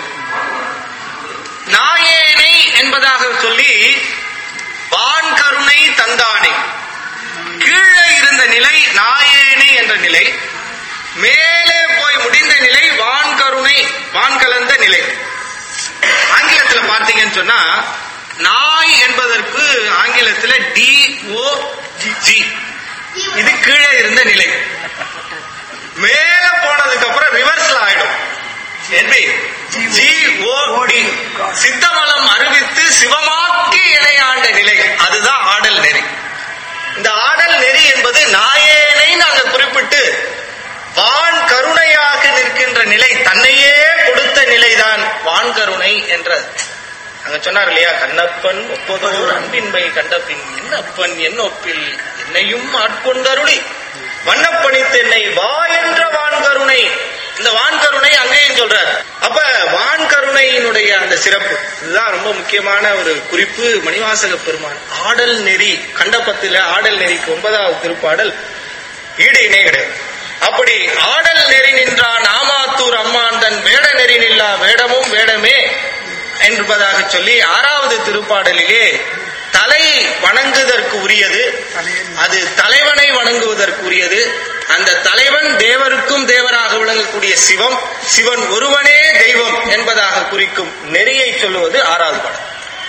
C: நாயேனை என்பதாக சொல்லி வான் கருணை தந்தானே கீழே இருந்த நிலை நாயேனை என்ற நிலை மேலே போய் முடிந்த நிலை வான் கருணை வான் கலந்த நிலை ஆங்கிலத்துல பார்த்தீங்கன்னு சொன்னா நாய் என்பதற்கு ஆங்கிலத்துல டி ஓ ஜி இது கீழே இருந்த நிலை மேல போனதுக்கு அப்புறம் ரிவர்ஸ்ல ஆயிடும் எப்படி ஜி ஓ டி சித்தமலம் அறிவித்து சிவமாக்கி இணையாண்ட நிலை அதுதான் ஆடல் நெறி இந்த ஆடல் நெறி என்பது நாயேனை நாங்க குறிப்பிட்டு வான் கருணையாக நிற்கின்ற நிலை தன்னையே கொடுத்த நிலைதான் வான் கருணை என்ற அங்க சொன்னார் இல்லையா கண்ணப்பன் ஒப்பதோர் அன்பின்மை கண்டபின் என்னப்பன் என்ன ஒப்பில் என்னையும் ஆட்கொண்டருளி வண்ணப்பணித்து என்னை வா என்ற வான்கருணை இந்த வான்கருணை அங்கேயும் சொல்றார் அப்ப வான்கருணையினுடைய அந்த சிறப்பு இதுதான் ரொம்ப முக்கியமான ஒரு குறிப்பு மணிவாசக பெருமான் ஆடல் நெறி கண்டப்பத்தில ஆடல் நெறிக்கு ஒன்பதாவது திருப்பாடல் ஈடு இணை கிடையாது அப்படி ஆடல் நெறி நின்றான் ஆமாத்தூர் அம்மான் தன் வேட நெறி நில்லா வேடமும் வேடமே என்பதாக சொல்லி ஆறாவது திருப்பாடலிலே தலை வணங்குவதற்கு உரியது அது தலைவனை வணங்குவதற்கு உரியது அந்த தலைவன் தேவருக்கும் தேவராக விளங்கக்கூடிய சிவம் சிவன் ஒருவனே தெய்வம் என்பதாக குறிக்கும் நெறியை சொல்லுவது ஆறாவது பாடல்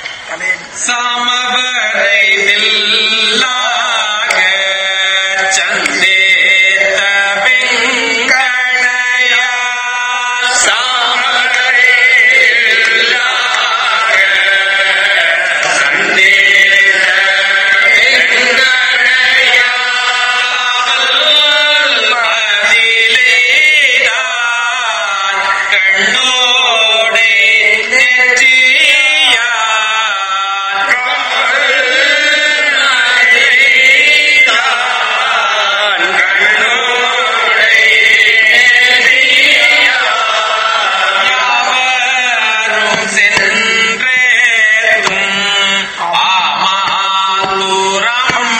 B: சமபரை நில்லாக சந்தேத வெங்கணையால் சாமரை நில்லாக சந்தேத வெங்கணையால் பதிலேதான் கண்ணோடே நெற்றியான் யாவரும் சென்றேத்தும் ஆமாதுரம்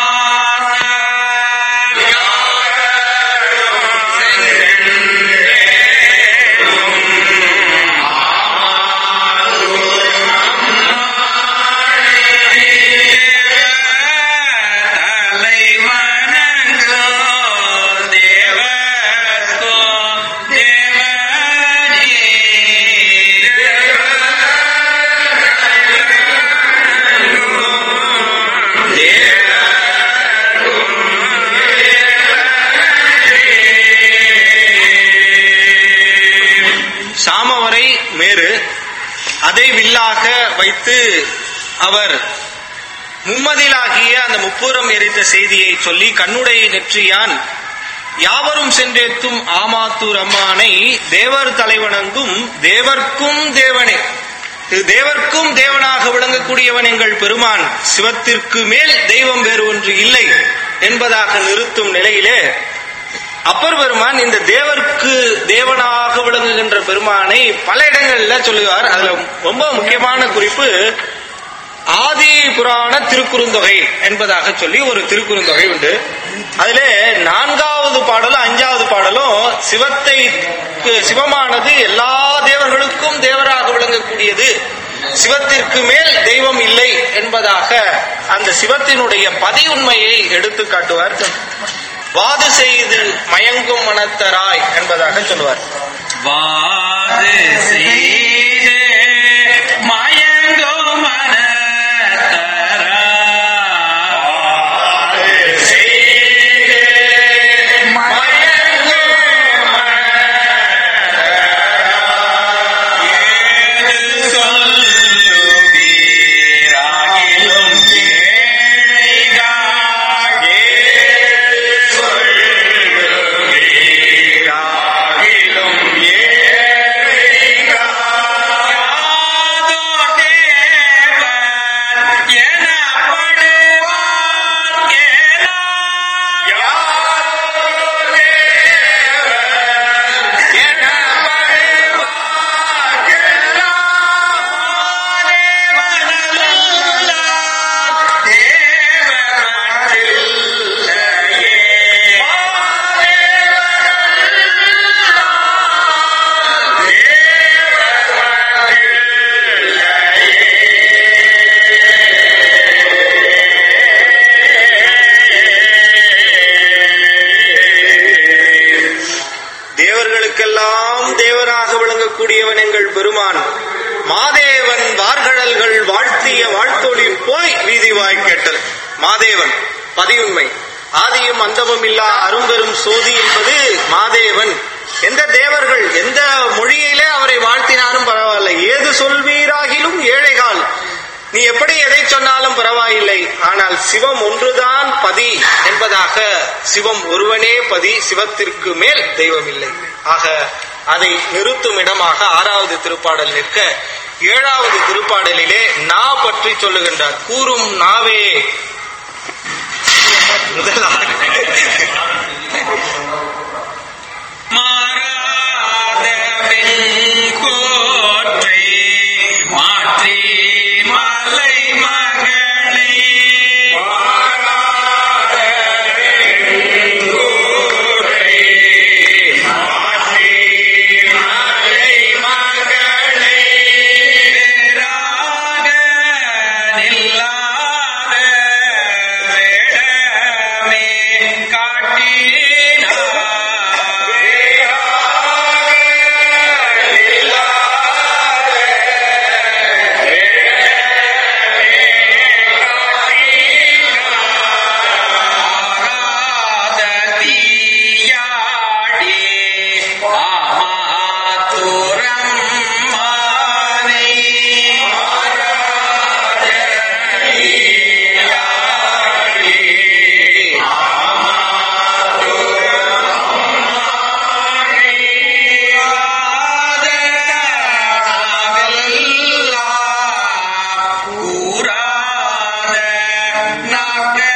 B: தலைவனங்கோ தேவர்கோ தேவனே
C: சாமவரை மேரு அதை வில்லாக வைத்து அவர் மும்மதிலாகிய அந்த முப்புறம் எரித்த செய்தியை சொல்லி கண்ணுடை நெற்றியான் யாவரும் சென்றேத்தும் ஆமாத்தூர் அம்மானை தேவர் தலைவணங்கும் தேவர்க்கும் தேவனே இது தேவர்க்கும் தேவனாக விளங்கக்கூடியவன் எங்கள் பெருமான் சிவத்திற்கு மேல் தெய்வம் வேறு ஒன்று இல்லை என்பதாக நிறுத்தும் நிலையிலே அப்பர் பெருமான் இந்த தேவர்க்கு தேவனாக விளங்குகின்ற பெருமானை பல இடங்கள்ல சொல்லுவார் அதுல ரொம்ப முக்கியமான குறிப்பு ஆதி புராண திருக்குறுந்தொகை என்பதாக சொல்லி ஒரு திருக்குறுந்தொகை உண்டு அதுல நான்காவது பாடலும் அஞ்சாவது பாடலும் சிவத்தை சிவமானது எல்லா தேவர்களுக்கும் தேவராக விளங்கக்கூடியது சிவத்திற்கு மேல் தெய்வம் இல்லை என்பதாக அந்த சிவத்தினுடைய பதி உண்மையை எடுத்து காட்டுவார் வாது செய்து மயங்கும் மனத்தராய் என்பதாக சொல்லுவார்
B: வாது செய்து மயங்கோ
C: தேவர்களுக்கெல்லாம் தேவனாக விளங்கக்கூடியவன் எங்கள் பெருமான் மாதேவன் வார்கடல்கள் வாழ்த்திய வாழ்த்தொழி போய் வீதி வாய் கேட்டல் மாதேவன் பதிவுண்மை ஆதியும் அந்தமும் இல்லா அரும்பெரும் சோதி என்பது மாதேவன் எந்த தேவர்கள் எந்த மொழியிலே அவரை வாழ்த்தினாலும் பரவாயில்லை ஏது சொல்வீராகிலும் ஏழைகால் நீ எப்படி எதை சொன்னாலும் பரவாயில்லை ஆனால் சிவம் ஒன்றுதான் பதி என்பதாக சிவம் ஒருவனே பதி சிவத்திற்கு மேல் தெய்வம் இல்லை ஆக அதை நிறுத்தும் இடமாக ஆறாவது திருப்பாடல் நிற்க ஏழாவது திருப்பாடலிலே நா பற்றி சொல்லுகின்றார் கூறும் நாவே முதலாக
B: மாறாத வெண்கோற்றை மாற்றி மலை மகளை மாறாத வெண்கோற்றை மாற்றி மலை மகளை வேறாக நில்லாத வேடமே காட்டினார் ஆராத தீயாடி ஆமாத்துரம் மானை ஆராத தீயாடி கூறாத நாக்களே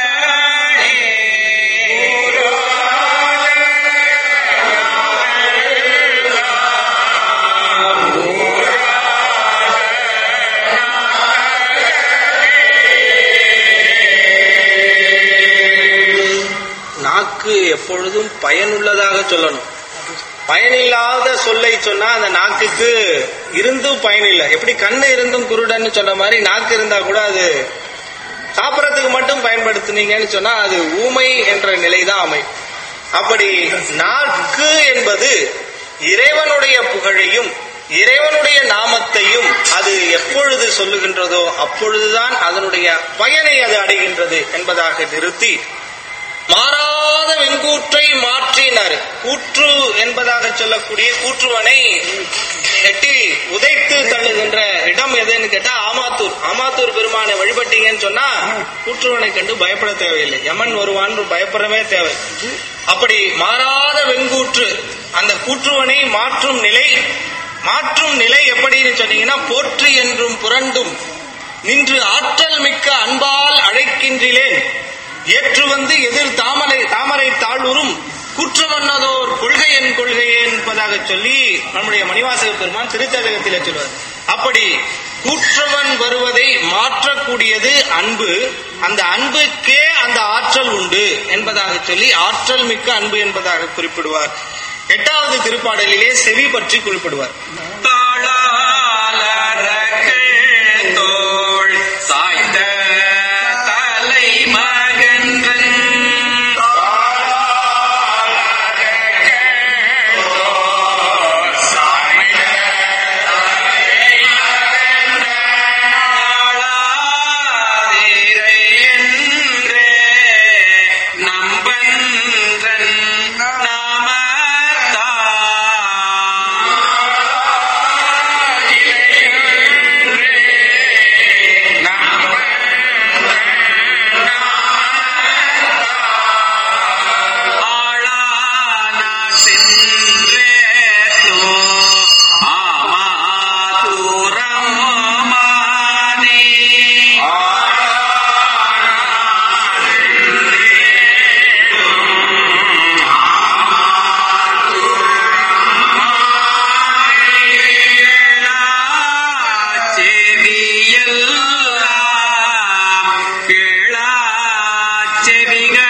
C: நாக்கு எப்பொழுதும் பயனுள்ளதாக சொல்லணும் பயனில்லாத சொல்லை சொன்னா அந்த நாக்குக்கு இருந்தும் பயனில்லை எப்படி கண்ணு இருந்தும் குருடன்னு சொன்ன மாதிரி நாக்கு இருந்தா கூட அது சாப்பிடறதுக்கு மட்டும் பயன்படுத்துனீங்கன்னு சொன்னா அது ஊமை என்ற நிலைதான் அமையும் அப்படி நாக்கு என்பது இறைவனுடைய புகழையும் இறைவனுடைய நாமத்தையும் அது எப்பொழுது சொல்லுகின்றதோ அப்பொழுதுதான் அதனுடைய பயனை அது அடைகின்றது என்பதாக நிறுத்தி மாறாத வெண்கூற்றை மாற்றினார் கூற்று என்பதாக சொல்லக்கூடிய கூற்றுவனை எட்டி உதைத்து தள்ளுகின்ற இடம் எதுன்னு கேட்டா ஆமாத்தூர் ஆமாத்தூர் பெருமானை வழிபட்டீங்கன்னு சொன்னா கூற்றுவனை கண்டு பயப்பட தேவையில்லை யமன் வருவான் பயப்படவே தேவை அப்படி மாறாத வெண்கூற்று அந்த கூற்றுவனை மாற்றும் நிலை மாற்றும் நிலை எப்படின்னு சொன்னீங்கன்னா போற்றி என்றும் புரண்டும் நின்று ஆற்றல் மிக்க அன்பால் அழைக்கின்றிலேன் ஏற்று வந்து எதிர் தாமரை தாமரை தாழ்வுறும் குற்றமன்னதோர் கொள்கை என் கொள்கையே என்பதாக சொல்லி நம்முடைய மணிவாசக பெருமான் திருச்சதகத்திலே சொல்வார் அப்படி கூற்றவன் வருவதை மாற்றக்கூடியது அன்பு அந்த அன்புக்கே அந்த ஆற்றல் உண்டு என்பதாக சொல்லி ஆற்றல் மிக்க அன்பு என்பதாக குறிப்பிடுவார் எட்டாவது திருப்பாடலிலே செவி பற்றி குறிப்பிடுவார்
B: தாளாளர்கள் தோள் சாய்ந்த தலை மகன்றன் என்றேத்தோ ஆமாதுரமானே செவியெல்லாம் கேளா செவிகளே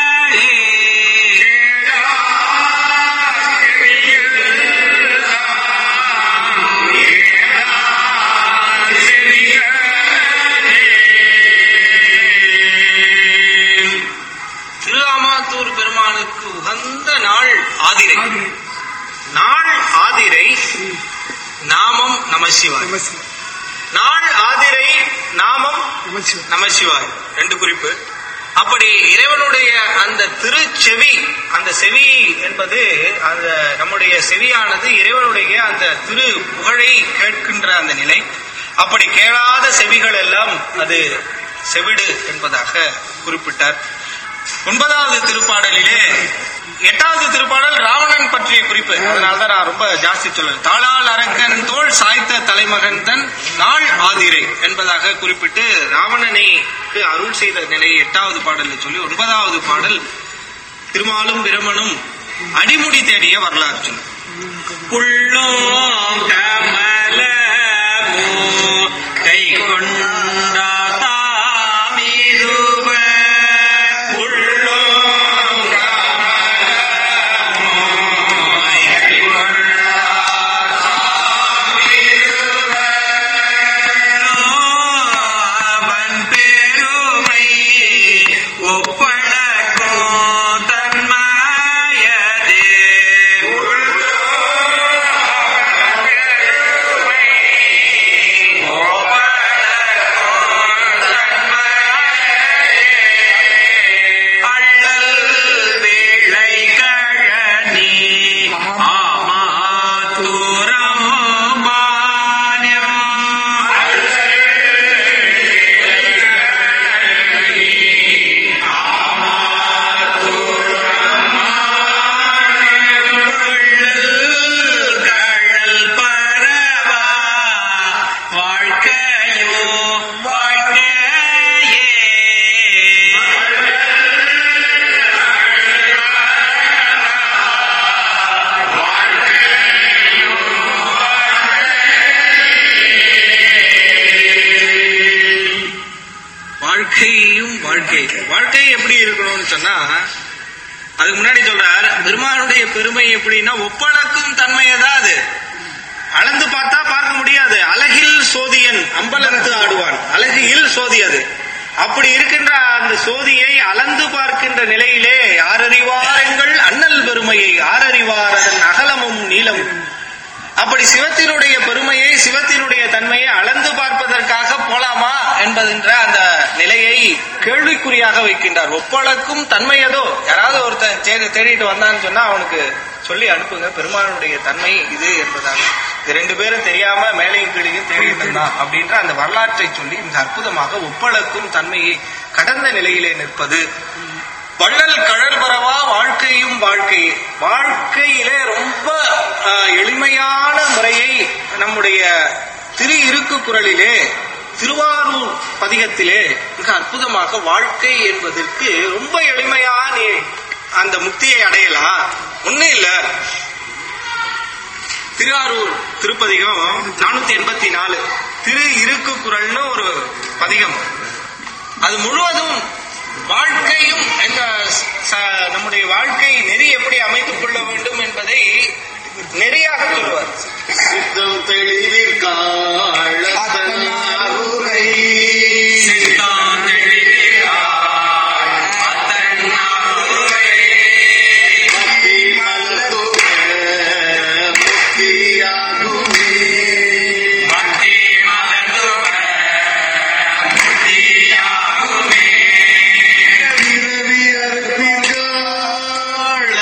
B: திருவாமாத்தூர் பெருமானுக்கு உகந்த நாள் ஆதிரை நாள் ஆதிரை நாமம் நமசிவாய் நாள் ஆதிரை நாமம் நமசிவாய் ரெண்டு குறிப்பு அப்படி இறைவனுடைய அந்த திருச்செவி அந்த செவி என்பது அந்த நம்முடைய செவியானது இறைவனுடைய அந்த திரு புகழை கேட்கின்ற அந்த நிலை அப்படி கேளாத செவிகள் எல்லாம் அது செவிடு என்பதாக குறிப்பிட்டார் ஒன்பதாவது திருப்பாடலிலே எட்டாவது திருப்பாடல் ராவணன் பற்றிய குறிப்பு அதனாலதான் நான் ரொம்ப ஜாஸ்தி சொல்லல தாளால் அரக்கன் தோள் சாய்த்த தலைமகன் தன் நாள் ஆதிரை என்பதாக குறிப்பிட்டு ராவணனைக்கு அருள் செய்த நிலையை எட்டாவது பாடலில் சொல்லி ஒன்பதாவது பாடல் திருமாலும் பிரமனும் அடிமுடி தேடிய வரலாறு சொல்லு புள்ளோம் கமலமோ கை கொண்டா தாமிருவ புள்ளோம் அவன் பெருமை ஒப்பழக்கோ தன்மாயதே அள்ளல் வேளை கழனி ஆமாத்துரம் மானியம் கழல் பரவா வாழ்க்கையோ வாழ்க்கையே வாழ்க்கையும் வாழ்க்கை வாழ்க்கை எப்படி இருக்கணும்னு சொன்னா அதுக்கு முன்னாடி சொல்றார் பெருமானுடைய பெருமை எப்படின்னா ஒப்பளக்கும் தன்மையை தான் அது அளந்து பார்த்தா பார்க்க முடியாது அழகில் சோதியன் அம்பலத்து ஆடுவான் அழகில் சோதி அது அப்படி இருக்கின்ற அந்த சோதியை அளந்து பார்க்கின்ற நிலையிலே ஆரறிவாரங்கள் அண்ணல் பெருமையை ஆரறிவார் அதன் அகலமும் நீளமும் அப்படி சிவத்தினுடைய பெருமையை சிவத்தினுடைய தன்மையை அளந்து பார்ப்பதற்காக போலாமா என்பதென்ற அந்த நிலையை கேள்விக்குறியாக வைக்கின்றார் ஒப்பளக்கும் தன்மையதோ யாராவது ஒருத்தன் தேடி தேடிட்டு வந்தான்னு சொன்னா அவனுக்கு சொல்லி அனுப்புங்க பெருமானுடைய தன்மை இது என்பதாக இது ரெண்டு பேரும் தெரியாம மேலையும் கீழையும் தேடிட்டு இருந்தான் அப்படின்ற அந்த வரலாற்றை சொல்லி மிக அற்புதமாக ஒப்பளக்கும் தன்மையை கடந்த நிலையிலே நிற்பது வள்ளல் கழல் பரவா வாழ்க்கையும் வாழ்க்கை வாழ்க்கையிலே ரொம்ப ஆஹ், எளிமையான முறையை நம்முடைய திரு இருக்கு குரலிலே திருவாரூர் பதிகத்திலே மிக அற்புதமாக வாழ்க்கை என்பதற்கு ரொம்ப எளிமையா நீ அந்த முக்தியை அடையலாம் ஒண்ணும் இல்ல திருவாரூர் திருப்பதிகம் நானூத்தி எண்பத்தி நாலு திரு இருக்கு குரல்னு ஒரு பதிகம் அது முழுவதும் வாழ்க்கையும் என்ற ச- நம்முடைய வாழ்க்கை நெறி எப்படி அமைத்துக் கொள்ள வேண்டும் என்பதை நெறியாக சொல்வார்
E: சித்தம் தெளிவிற்காழத்தன்னாருரை பக்தி மலர்ந்துவ முக்தியாகுமே பிறவி அறுப்பிற்காள்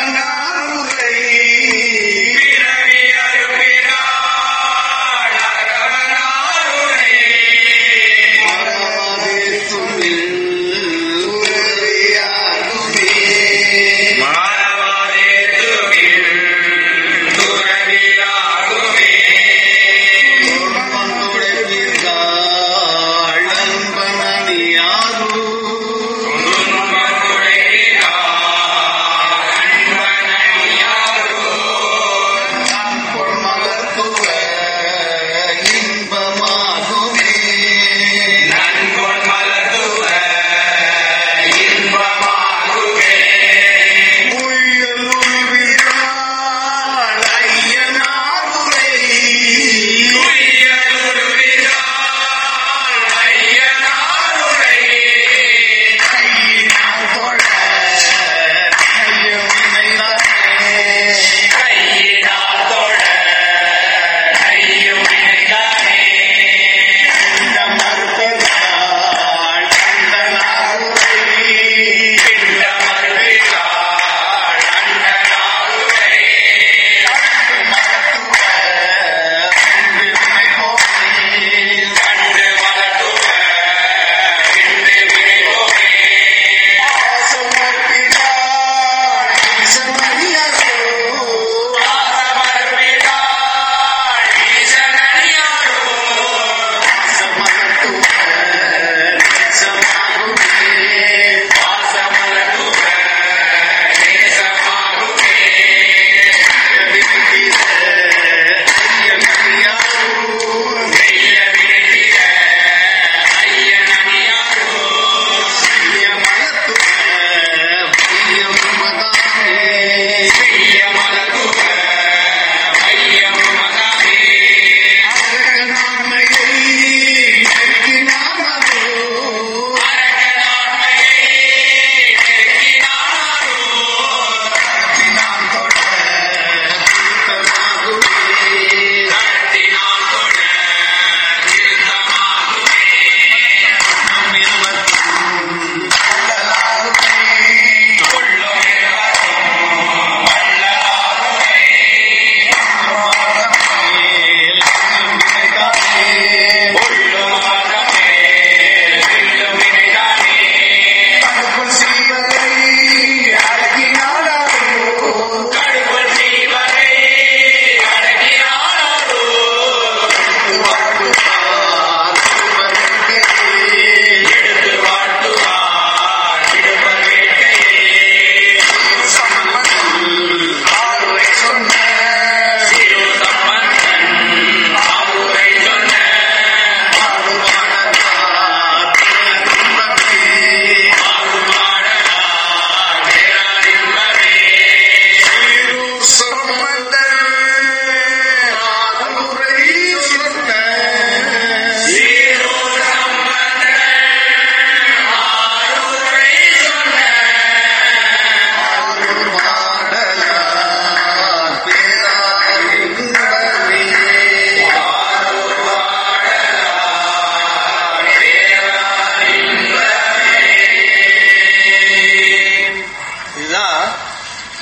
E: அரவனாருரை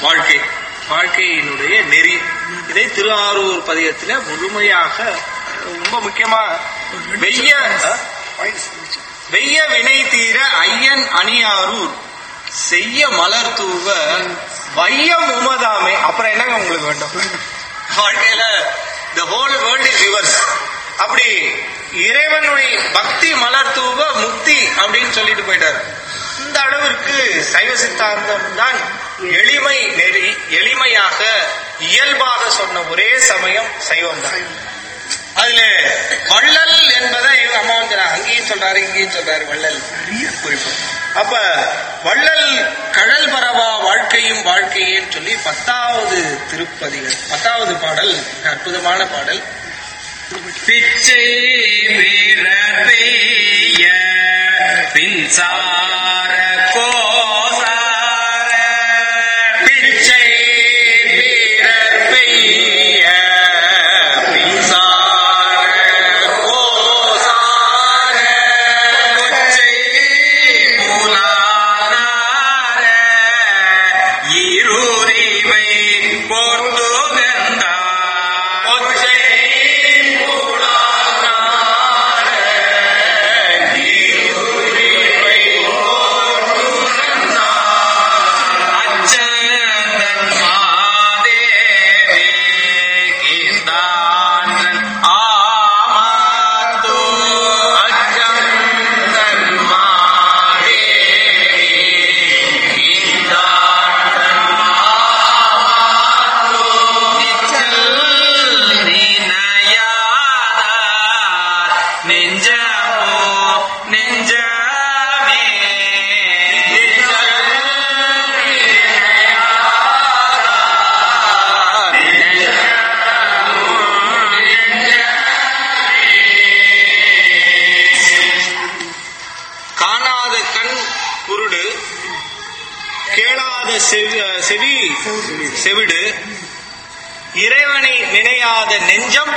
B: வாழ்க்கை வாழ்க்கையினுடைய நெறி இதை திருவாரூர் பதிகத்துல முழுமையாக ரொம்ப முக்கியமா வெய்ய வெய்ய வினை தீர ஐயன் அணியாரூர் செய்ய மலர் தூவ வையம் உமதாமே அப்புறம் என்னங்க உங்களுக்கு வேண்டும் வாழ்க்கையில the whole world is yours அப்படி இறைவனுடைய பக்தி மலர் தூவ முக்தி அப்படின்னு சொல்லிட்டு போயிட்டார் இந்த அளவிற்கு சைவ சித்தாந்தம் தான் எளிமை நெறி எளிமையாக இயல்பாக சொன்ன ஒரே சமயம் சைவம் தான் அதுல வள்ளல் என்பதை இவங்க அம்மா வந்து அங்கேயும் சொல்றாரு இங்கேயும் சொல்றாரு வள்ளல் குறிப்பு அப்ப வள்ளல் கடல் பரவா வாழ்க்கையும் வாழ்க்கையேன்னு சொல்லி பத்தாவது திருப்பதிகள் பத்தாவது பாடல் மிக அற்புதமான பாடல் பிச்சை பிறப்பெய்ய பின்சார கோசார பிச்சை பிறப்பெய்ய பின்சார கோசார கொச்சை மூலாதார இருரிவை போர்த்துகந்தா கொச்சை அச்சந்தன் மாதேவி கீர்த்தாந்தன் ஆமாத்தோ அச்சந்தன் மாதேவி கீர்த்தாந்தன் ஆமாத்தோ நிச்சல் நினையாதா நெஞ்சமோ நெஞ்சமே நிச்சல் காணாத கண் குருடு கேளாத செவி செவி செவிடு இறைவனை நினையாத நெஞ்சம்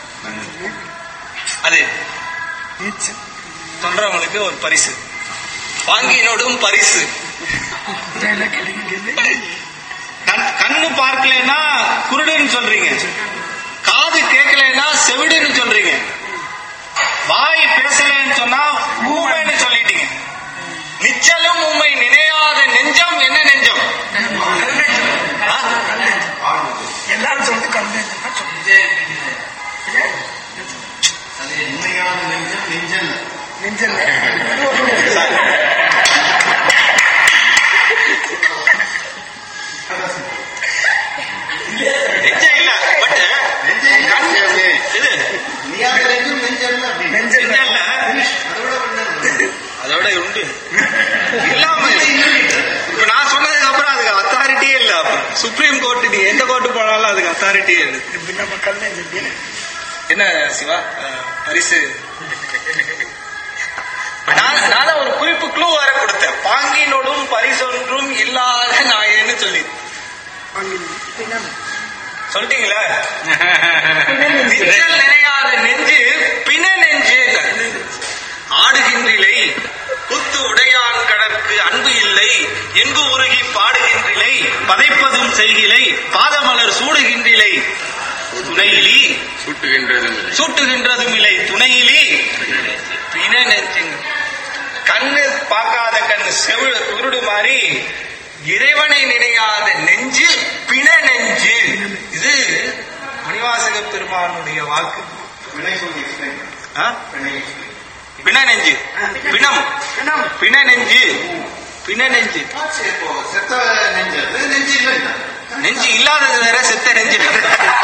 B: அது சொல்றவங்களுக்கு ஒரு பரிசு வாங்கினோடும் பரிசு கண்- கண்ணு பார்க்கலன்னா குருடுன்னு சொல்றீங்க காது கேட்கலன்னா செவிடுன்னு சொல்றீங்க வாய் பேசலன்னு சொன்னா ஊமைன்னு சொல்லிட்டீங்க நிச்சலும் உண்மை நினையாத நெஞ்சம் என்ன நெஞ்சம் ஆ?
F: எல்லாரும் சொல்லிட்டு கல்வி
E: உண்மையான நெஞ்சம் நெஞ்சல்
F: நெஞ்சல்
B: நெஞ்சம் இல்ல பட்
E: நெஞ்சம்
B: இது
E: நீயாத நெஞ்சம் நெஞ்சல் அப்படின்னு
F: நெஞ்சல்
B: நெஞ்சம் இல்ல
E: அதோட ஒண்ணு
B: அதோட உண்டு இல்லாம இப்ப நான் சொன்னதுக்கு அப்புறம் அதுக்கு அத்தாரிட்டியே இல்ல அப்ப சுப்ரீம் கோர்ட் நீ எந்த கோர்ட்டு போனாலும் அதுக்கு அத்தாரிட்டியே இல்லை
F: நம்ம கல் நெஞ்சல்
B: என்ன சிவா அஹ், பரிசு நான் நான் ஒரு குறிப்பு க்ளூ வேற கொடுத்தேன் பாங்கினோடும் பரிசொன்றும் இல்லாத நாயன்னு சொல்லி சொல்லிட்டீங்களா நிச்சல் நினையாத நெஞ்சு பிண நெஞ்சு ஆடுகின்றிலை குத்து உடையான் கடற்கு அன்பு இல்லை எங்கு உருகி பாடுகின்றிலை பதைப்பதும் செய்கிலை பாதமலர் சூடுகின்றிலை துணையிலி
E: சுட்டுகின்றதும்
B: சூட்டுகின்றதும் இல்லை துணையிலி பிண நெஞ்சுங்க கண்ணு பார்க்காத கண்ணு செவிடு குருடு மாதிரி இறைவனை நினையாத நெஞ்சு பிண நெஞ்சு இது மணிவாசக பெருமானுடைய வாக்கு
E: வினை சொல்லி explain பண்ணு.
B: ஆ?
E: வினை explain.
B: பிண நெஞ்சு பிணம் பிண நெஞ்சு பிண நெஞ்சு
E: ஆச்சு, இப்போ செத்த நெஞ்சு அது நெஞ்சு இல்லை
B: நெஞ்சு இல்லாதது வேற செத்த நெஞ்சு வேற.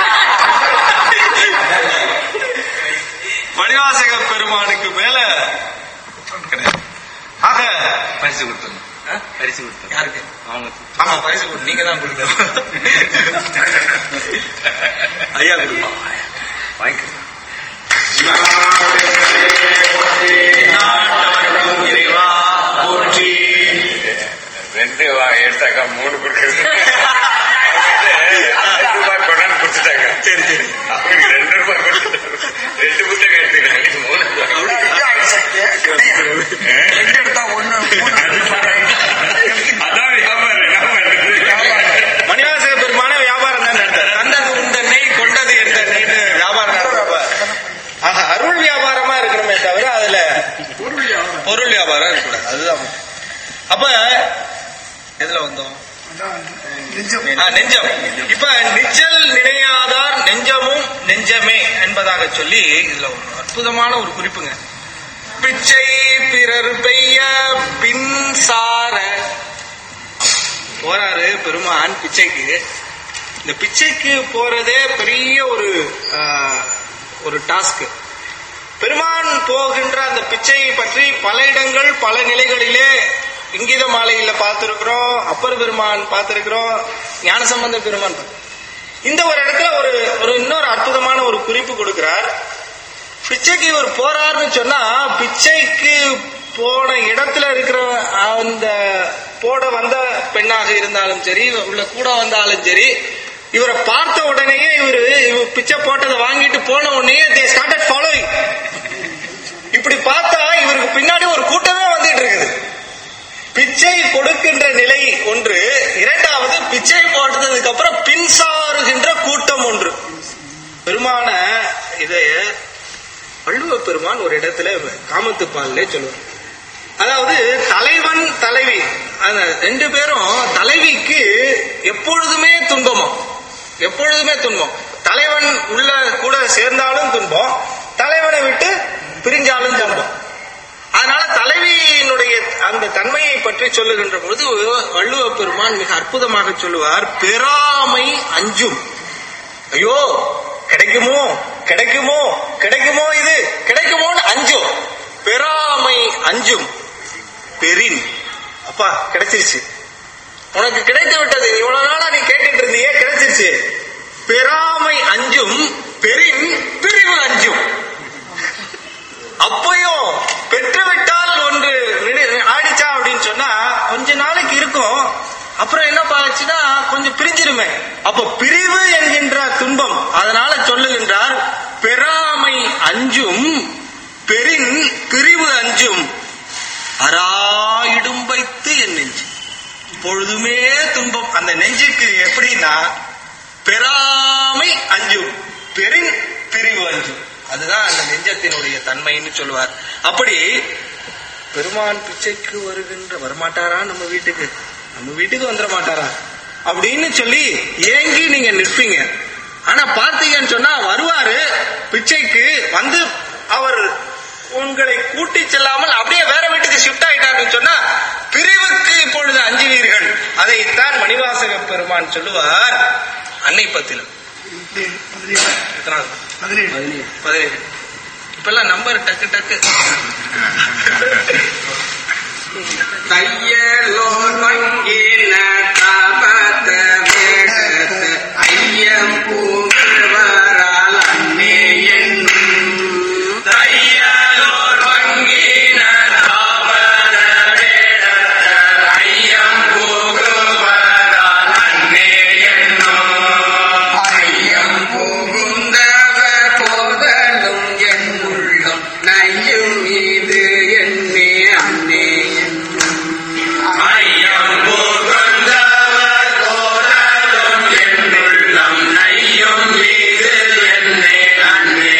B: மணிவாசக பெருமானுக்கு மேல கிடையாது ஆக பரிசு கொடுத்தோம் பரிசு கொடுத்தோம் யாருக்கு அவங்க ஆமா பரிசு கொடு நீங்க தான் கொடுத்தோம் ஐயா கொடுப்பா வாங்கிக்கலாம் நாட்டவர்க்கும் இறைவா போற்றி
G: ரெண்டு வா- எடுத்தாக்கா மூணு கொடுக்குறது ரெண்டு ரூபாய் கொண்டாந்து கொடுத்துட்டாங்க
B: சரி சரி
G: அவங்களுக்கு ரெண்டு ரூபாய் கொடுத்துட்டாங்க ரெண்டு புத்தகம் எடுத்துக்கிறாங்க மூணு
F: ரெண்டு எடுத்தா ஒண்ணு மூணு
G: அதான் வியாபாரம் என்ன பண்றது?
F: நெஞ்சம்
B: ஆ, நெஞ்சம் இப்ப நிச்சல் நினையாதார் நெஞ்சமும் நெஞ்சமே என்பதாக சொல்லி இதுல ஒரு அற்புதமான ஒரு குறிப்புங்க பிச்சை பிறர் பெய்ய பின் சார போறாரு பெருமான் பிச்சைக்கு இந்த பிச்சைக்கு போறதே பெரிய ஒரு ஆ, ஒரு டாஸ்க் பெருமான் போகின்ற அந்த பிச்சையை பற்றி பல இடங்கள் பல நிலைகளிலே இங்கித மாலையில பார்த்திருக்கிறோம் அப்பர் பெருமான் பார்த்திருக்கிறோம் ஞானசம்பந்த பெருமான் பார்த்திருக்கிறோம். இந்த ஒரு இடத்துல ஒரு ஒரு இன்னொரு அற்புதமான ஒரு குறிப்பு கொடுக்கிறார் பிச்சைக்கு இவர் போறாருன்னு சொன்னா பிச்சைக்கு போன இடத்துல இருக்கிற அந்த போட வந்த பெண்ணாக இருந்தாலும் சரி உள்ள கூட வந்தாலும் சரி இவரை பார்த்த உடனேயே இவரு இவர் பிச்சை போட்டதை வாங்கிட்டு போன உடனே தே ஸ்டார்டட் ஃபாலோயிங் இப்படி பார்த்தா இவருக்கு பின்னாடி ஒரு கூட்டமே வந்துட்டு இருக்குது பிச்சை கொடுக்கின்ற நிலை ஒன்று இரண்டாவது பிச்சை போட்டதுக்கு அப்புறம் பின்சாருகின்ற கூட்டம் ஒன்று பெருமான இதை வள்ளுவ பெருமான் ஒரு இடத்துல காமத்துப்பால்ல சொல்லுவார் அதாவது தலைவன் தலைவி அந்த ரெண்டு பேரும் தலைவிக்கு எப்பொழுதுமே துன்பமா எப்பொழுதுமே துன்பம் தலைவன் உள்ள கூட சேர்ந்தாலும் துன்பம் தலைவனை விட்டு பிரிஞ்சாலும் துன்பம் அதனால தலைவியினுடைய அந்த தன்மையை பற்றி சொல்லுகின்ற பொழுது வள்ளுவ பெருமான் மிக அற்புதமாக சொல்லுவார் பெறாமை அஞ்சும் ஐயோ கிடைக்குமோ கிடைக்குமோ கிடைக்குமோ இது கிடைக்குமோன்னு அஞ்சும் பெறாமை அஞ்சும் பெரின் அப்பா கிடைச்சிருச்சு உனக்கு கிடைத்து விட்டது இவ்வளவு நாளா நீ கேட்டுட்டு இருந்தியே கிடைச்சிருச்சு பெறாமை அஞ்சும் பெரின் பிரிவு அஞ்சும் அப்பையும் பெற்றுவிட்டால் ஒன்று நினை- ஆயிடுச்சா அப்படின்னு சொன்னா கொஞ்ச நாளைக்கு இருக்கும் அப்புறம் என்ன பாச்சுன்னா கொஞ்சம் பிரிஞ்சிருமே அப்ப பிரிவு என்கின்ற துன்பம் அதனால சொல்லுகின்றார் பெறாமை அஞ்சும் பெரின் பிரிவு அஞ்சும் அராயிடும் வைத்து என் நெஞ்சு பொழுதுமே துன்பம் அந்த நெஞ்சுக்கு எப்படின்னா பெறாமை அஞ்சும் பெரின் பிரிவு அஞ்சும் அதுதான் அந்த நெஞ்சத்தினுடைய தன்மைன்னு சொல்லுவார் அப்படி பெருமான் பிச்சைக்கு வருகின்ற வரமாட்டாரா நம்ம வீட்டுக்கு நம்ம வீட்டுக்கு வந்துட மாட்டாரா அப்படின்னு சொல்லி ஏங்கி நீங்க நிற்பீங்க ஆனா பார்த்தீங்கன்னு சொன்னா வருவாரு பிச்சைக்கு வந்து அவர் உங்களை கூட்டி செல்லாமல் அப்படியே வேற வீட்டுக்கு ஷிஃப்ட் ஆயிட்டாருன்னு சொன்னா பிரிவுக்கு இப்பொழுது அஞ்சுவீர்கள் அதைத்தான் மணிவாசக பெருமான் சொல்லுவார் அன்னை பத்திலும் எத்தனாவது?
F: பதினேழு
B: பதினேழு இப்பெல்லாம் நம்பர் டக்கு டக்கு
H: தையலோர் வங்கின தாபத்த வேடத்து ஐயம் பூவரால் அன்னே என்னும் தையலோர் வங்கின தாபத வேடத்து ஐயம் பூவரால் அன்னே என்னும் ஐயம் புகுந்தவர் போதலும் என் உள்ளம் நையும் இது என்னே அன்னே ஐயம் புகுந்தவர் போதலும் என் உள்ளம் நையும் இது என்னே அன்னே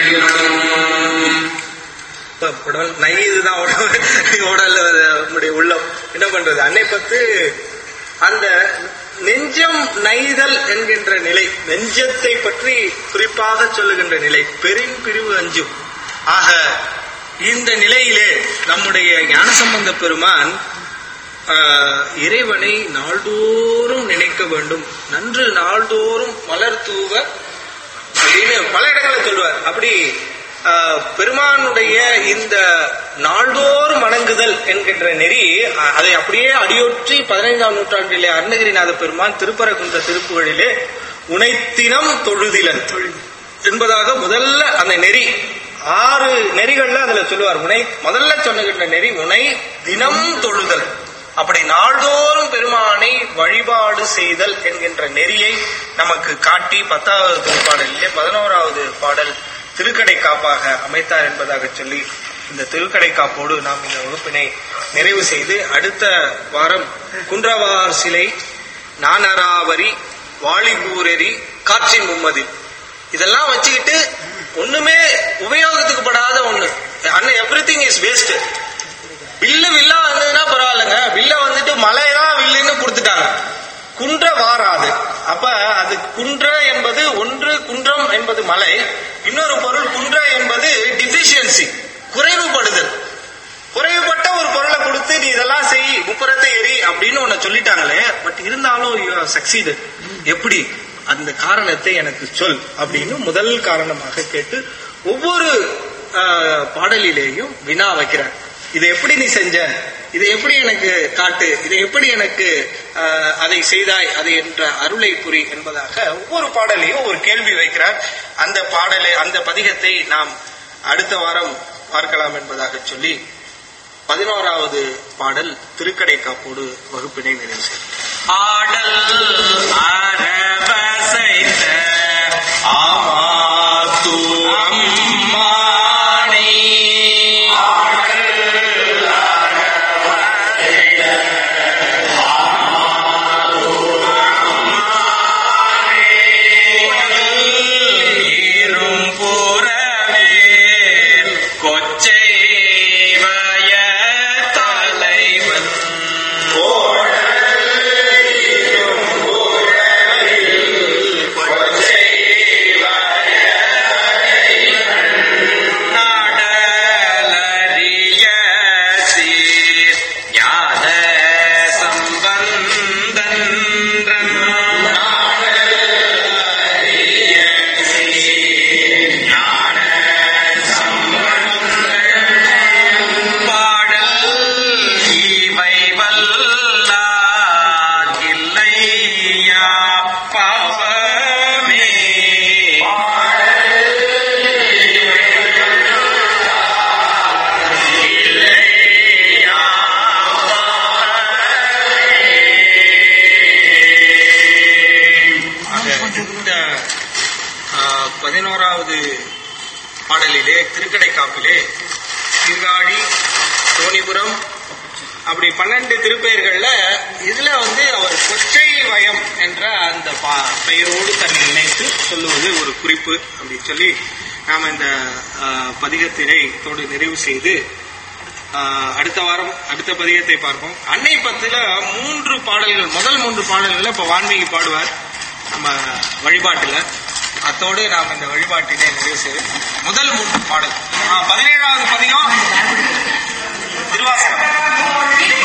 B: இப்ப உடல் நைதுதான் உடல் உடல் நம்முடைய உள்ளம் என்ன பண்றது அன்னை பத்து அந்த நெஞ்சம் நைதல் என்கின்ற நிலை நெஞ்சத்தை பற்றி குறிப்பாக சொல்லுகின்ற நிலை பெரும் பிரிவு அஞ்சும் ஆக இந்த நிலையிலே நம்முடைய ஞானசம்பந்த பெருமான் ஆஹ், இறைவனை நாள்தோறும் நினைக்க வேண்டும் நன்று நாள்தோறும் மலர் தூவ அப்படின்னு பல இடங்களில் சொல்லுவார் அப்படி ஆஹ், பெருமானுடைய இந்த நாள்தோறும் வணங்குதல் என்கின்ற நெறி அ- அதை அப்படியே அடியொற்றி பதினைந்தாம் நூற்றாண்டிலே அருணகிரிநாத பெருமான் திருப்பரங்குன்ற திருப்புகளிலே உனைத்தினம் தொழுதிலன் என்பதாக முதல்ல அந்த நெறி ஆறு நெறிகள்ல அதுல சொல்லுவார் உனை முதல்ல சொன்னுகின்ற நெறி உனை தினம் தொழுதல் அப்படி நாள்தோறும் பெருமானை வழிபாடு செய்தல் என்கின்ற நெறியை நமக்கு காட்டி பத்தாவது திருப்பாடலிலே பதினோராவது பாடல் திருக்கடை காப்பாக அமைத்தார் என்பதாக சொல்லி இந்த திருக்கடை காப்போடு நாம் இந்த வகுப்பினை நிறைவு செய்து அடுத்த வாரம் குன்றவார் சிலை நானராவரி வாளிபூரெரி காற்றின் மும்மதி இதெல்லாம் வச்சுக்கிட்டு ஒண்ணுமே உபயோகத்துக்கு படாத ஒண்ணு அண்ணன் எவ்ரி திங் இஸ் வேஸ்ட் வில்லு வில்லா வந்ததுன்னா பரவாயில்லைங்க வில்ல வந்துட்டு மலையெல்லாம் வில்லுன்னு கொடுத்துட்டாங்க
C: குன்ற வாராது அப்ப அது குன்ற என்பது ஒன்று குன்றம் என்பது மலை இன்னொரு பொருள் குன்ற என்பது டிஃபிஷியன்சி குறைவுபடுதல் குறைவுபட்ட ஒரு பொருளை கொடுத்து நீ இதெல்லாம் செய் முப்புறத்தை எரி அப்படின்னு உன்னை சொல்லிட்டாங்களே பட் இருந்தாலும் யூ சக்சீடு எப்படி அந்த காரணத்தை எனக்கு சொல் அப்படின்னு முதல் காரணமாக கேட்டு ஒவ்வொரு ஆஹ், பாடலிலேயும் வினா வைக்கிறார் இதை எப்படி நீ செஞ்ச இதை எப்படி எனக்கு காட்டு இதை எப்படி எனக்கு ஆஹ், அதை செய்தாய் அதை என்ற அருளை புரி என்பதாக ஒவ்வொரு பாடலையும் ஒரு கேள்வி வைக்கிறார் அந்த பாடலை அந்த பதிகத்தை நாம் அடுத்த வாரம் பார்க்கலாம் என்பதாக சொல்லி பதினோராவது பாடல் திருக்கடை காப்போடு வகுப்பினை நிறைவு செய்யும்
B: ஆடல் அரவசைத்த ஆமாத்து அம்மானை ஈரும் புறவேல் கொச்சை வய தலைவன் நாடலறிய சீர் ஞான சம்பந்தன் பாடல் இவை வல்லார் இல்லையா பாவமே
C: ஆக இந்த ஆஹ், பதினோராவது பாடலிலே திருக்கடை காப்பிலே சீர்காழி சோனிபுரம் அப்படி பன்னெண்டு திருப்பெயர்கள்ல இதுல வந்து அவர் கொச்சை வயம் என்ற அந்த பா- பெயரோடு தன்னை இணைத்து சொல்லுவது ஒரு குறிப்பு அப்படின்னு சொல்லி நாம இந்த ஆஹ், பதிகத்தினை தோடு நிறைவு செய்து ஆஹ், அடுத்த வாரம் அடுத்த பதிகத்தை பார்ப்போம் அன்னை பத்துல மூன்று பாடல்கள் முதல் மூன்று பாடல்களை இப்ப வான்மீகி பாடுவார் நம்ம வழிபாட்டுல அத்தோடு நாம் இந்த வழிபாட்டினை நிறைவு செய்வோம் முதல் மூன்று பாடல் ஆஹ், பதினேழாவது பதிகம் திருவாசகம்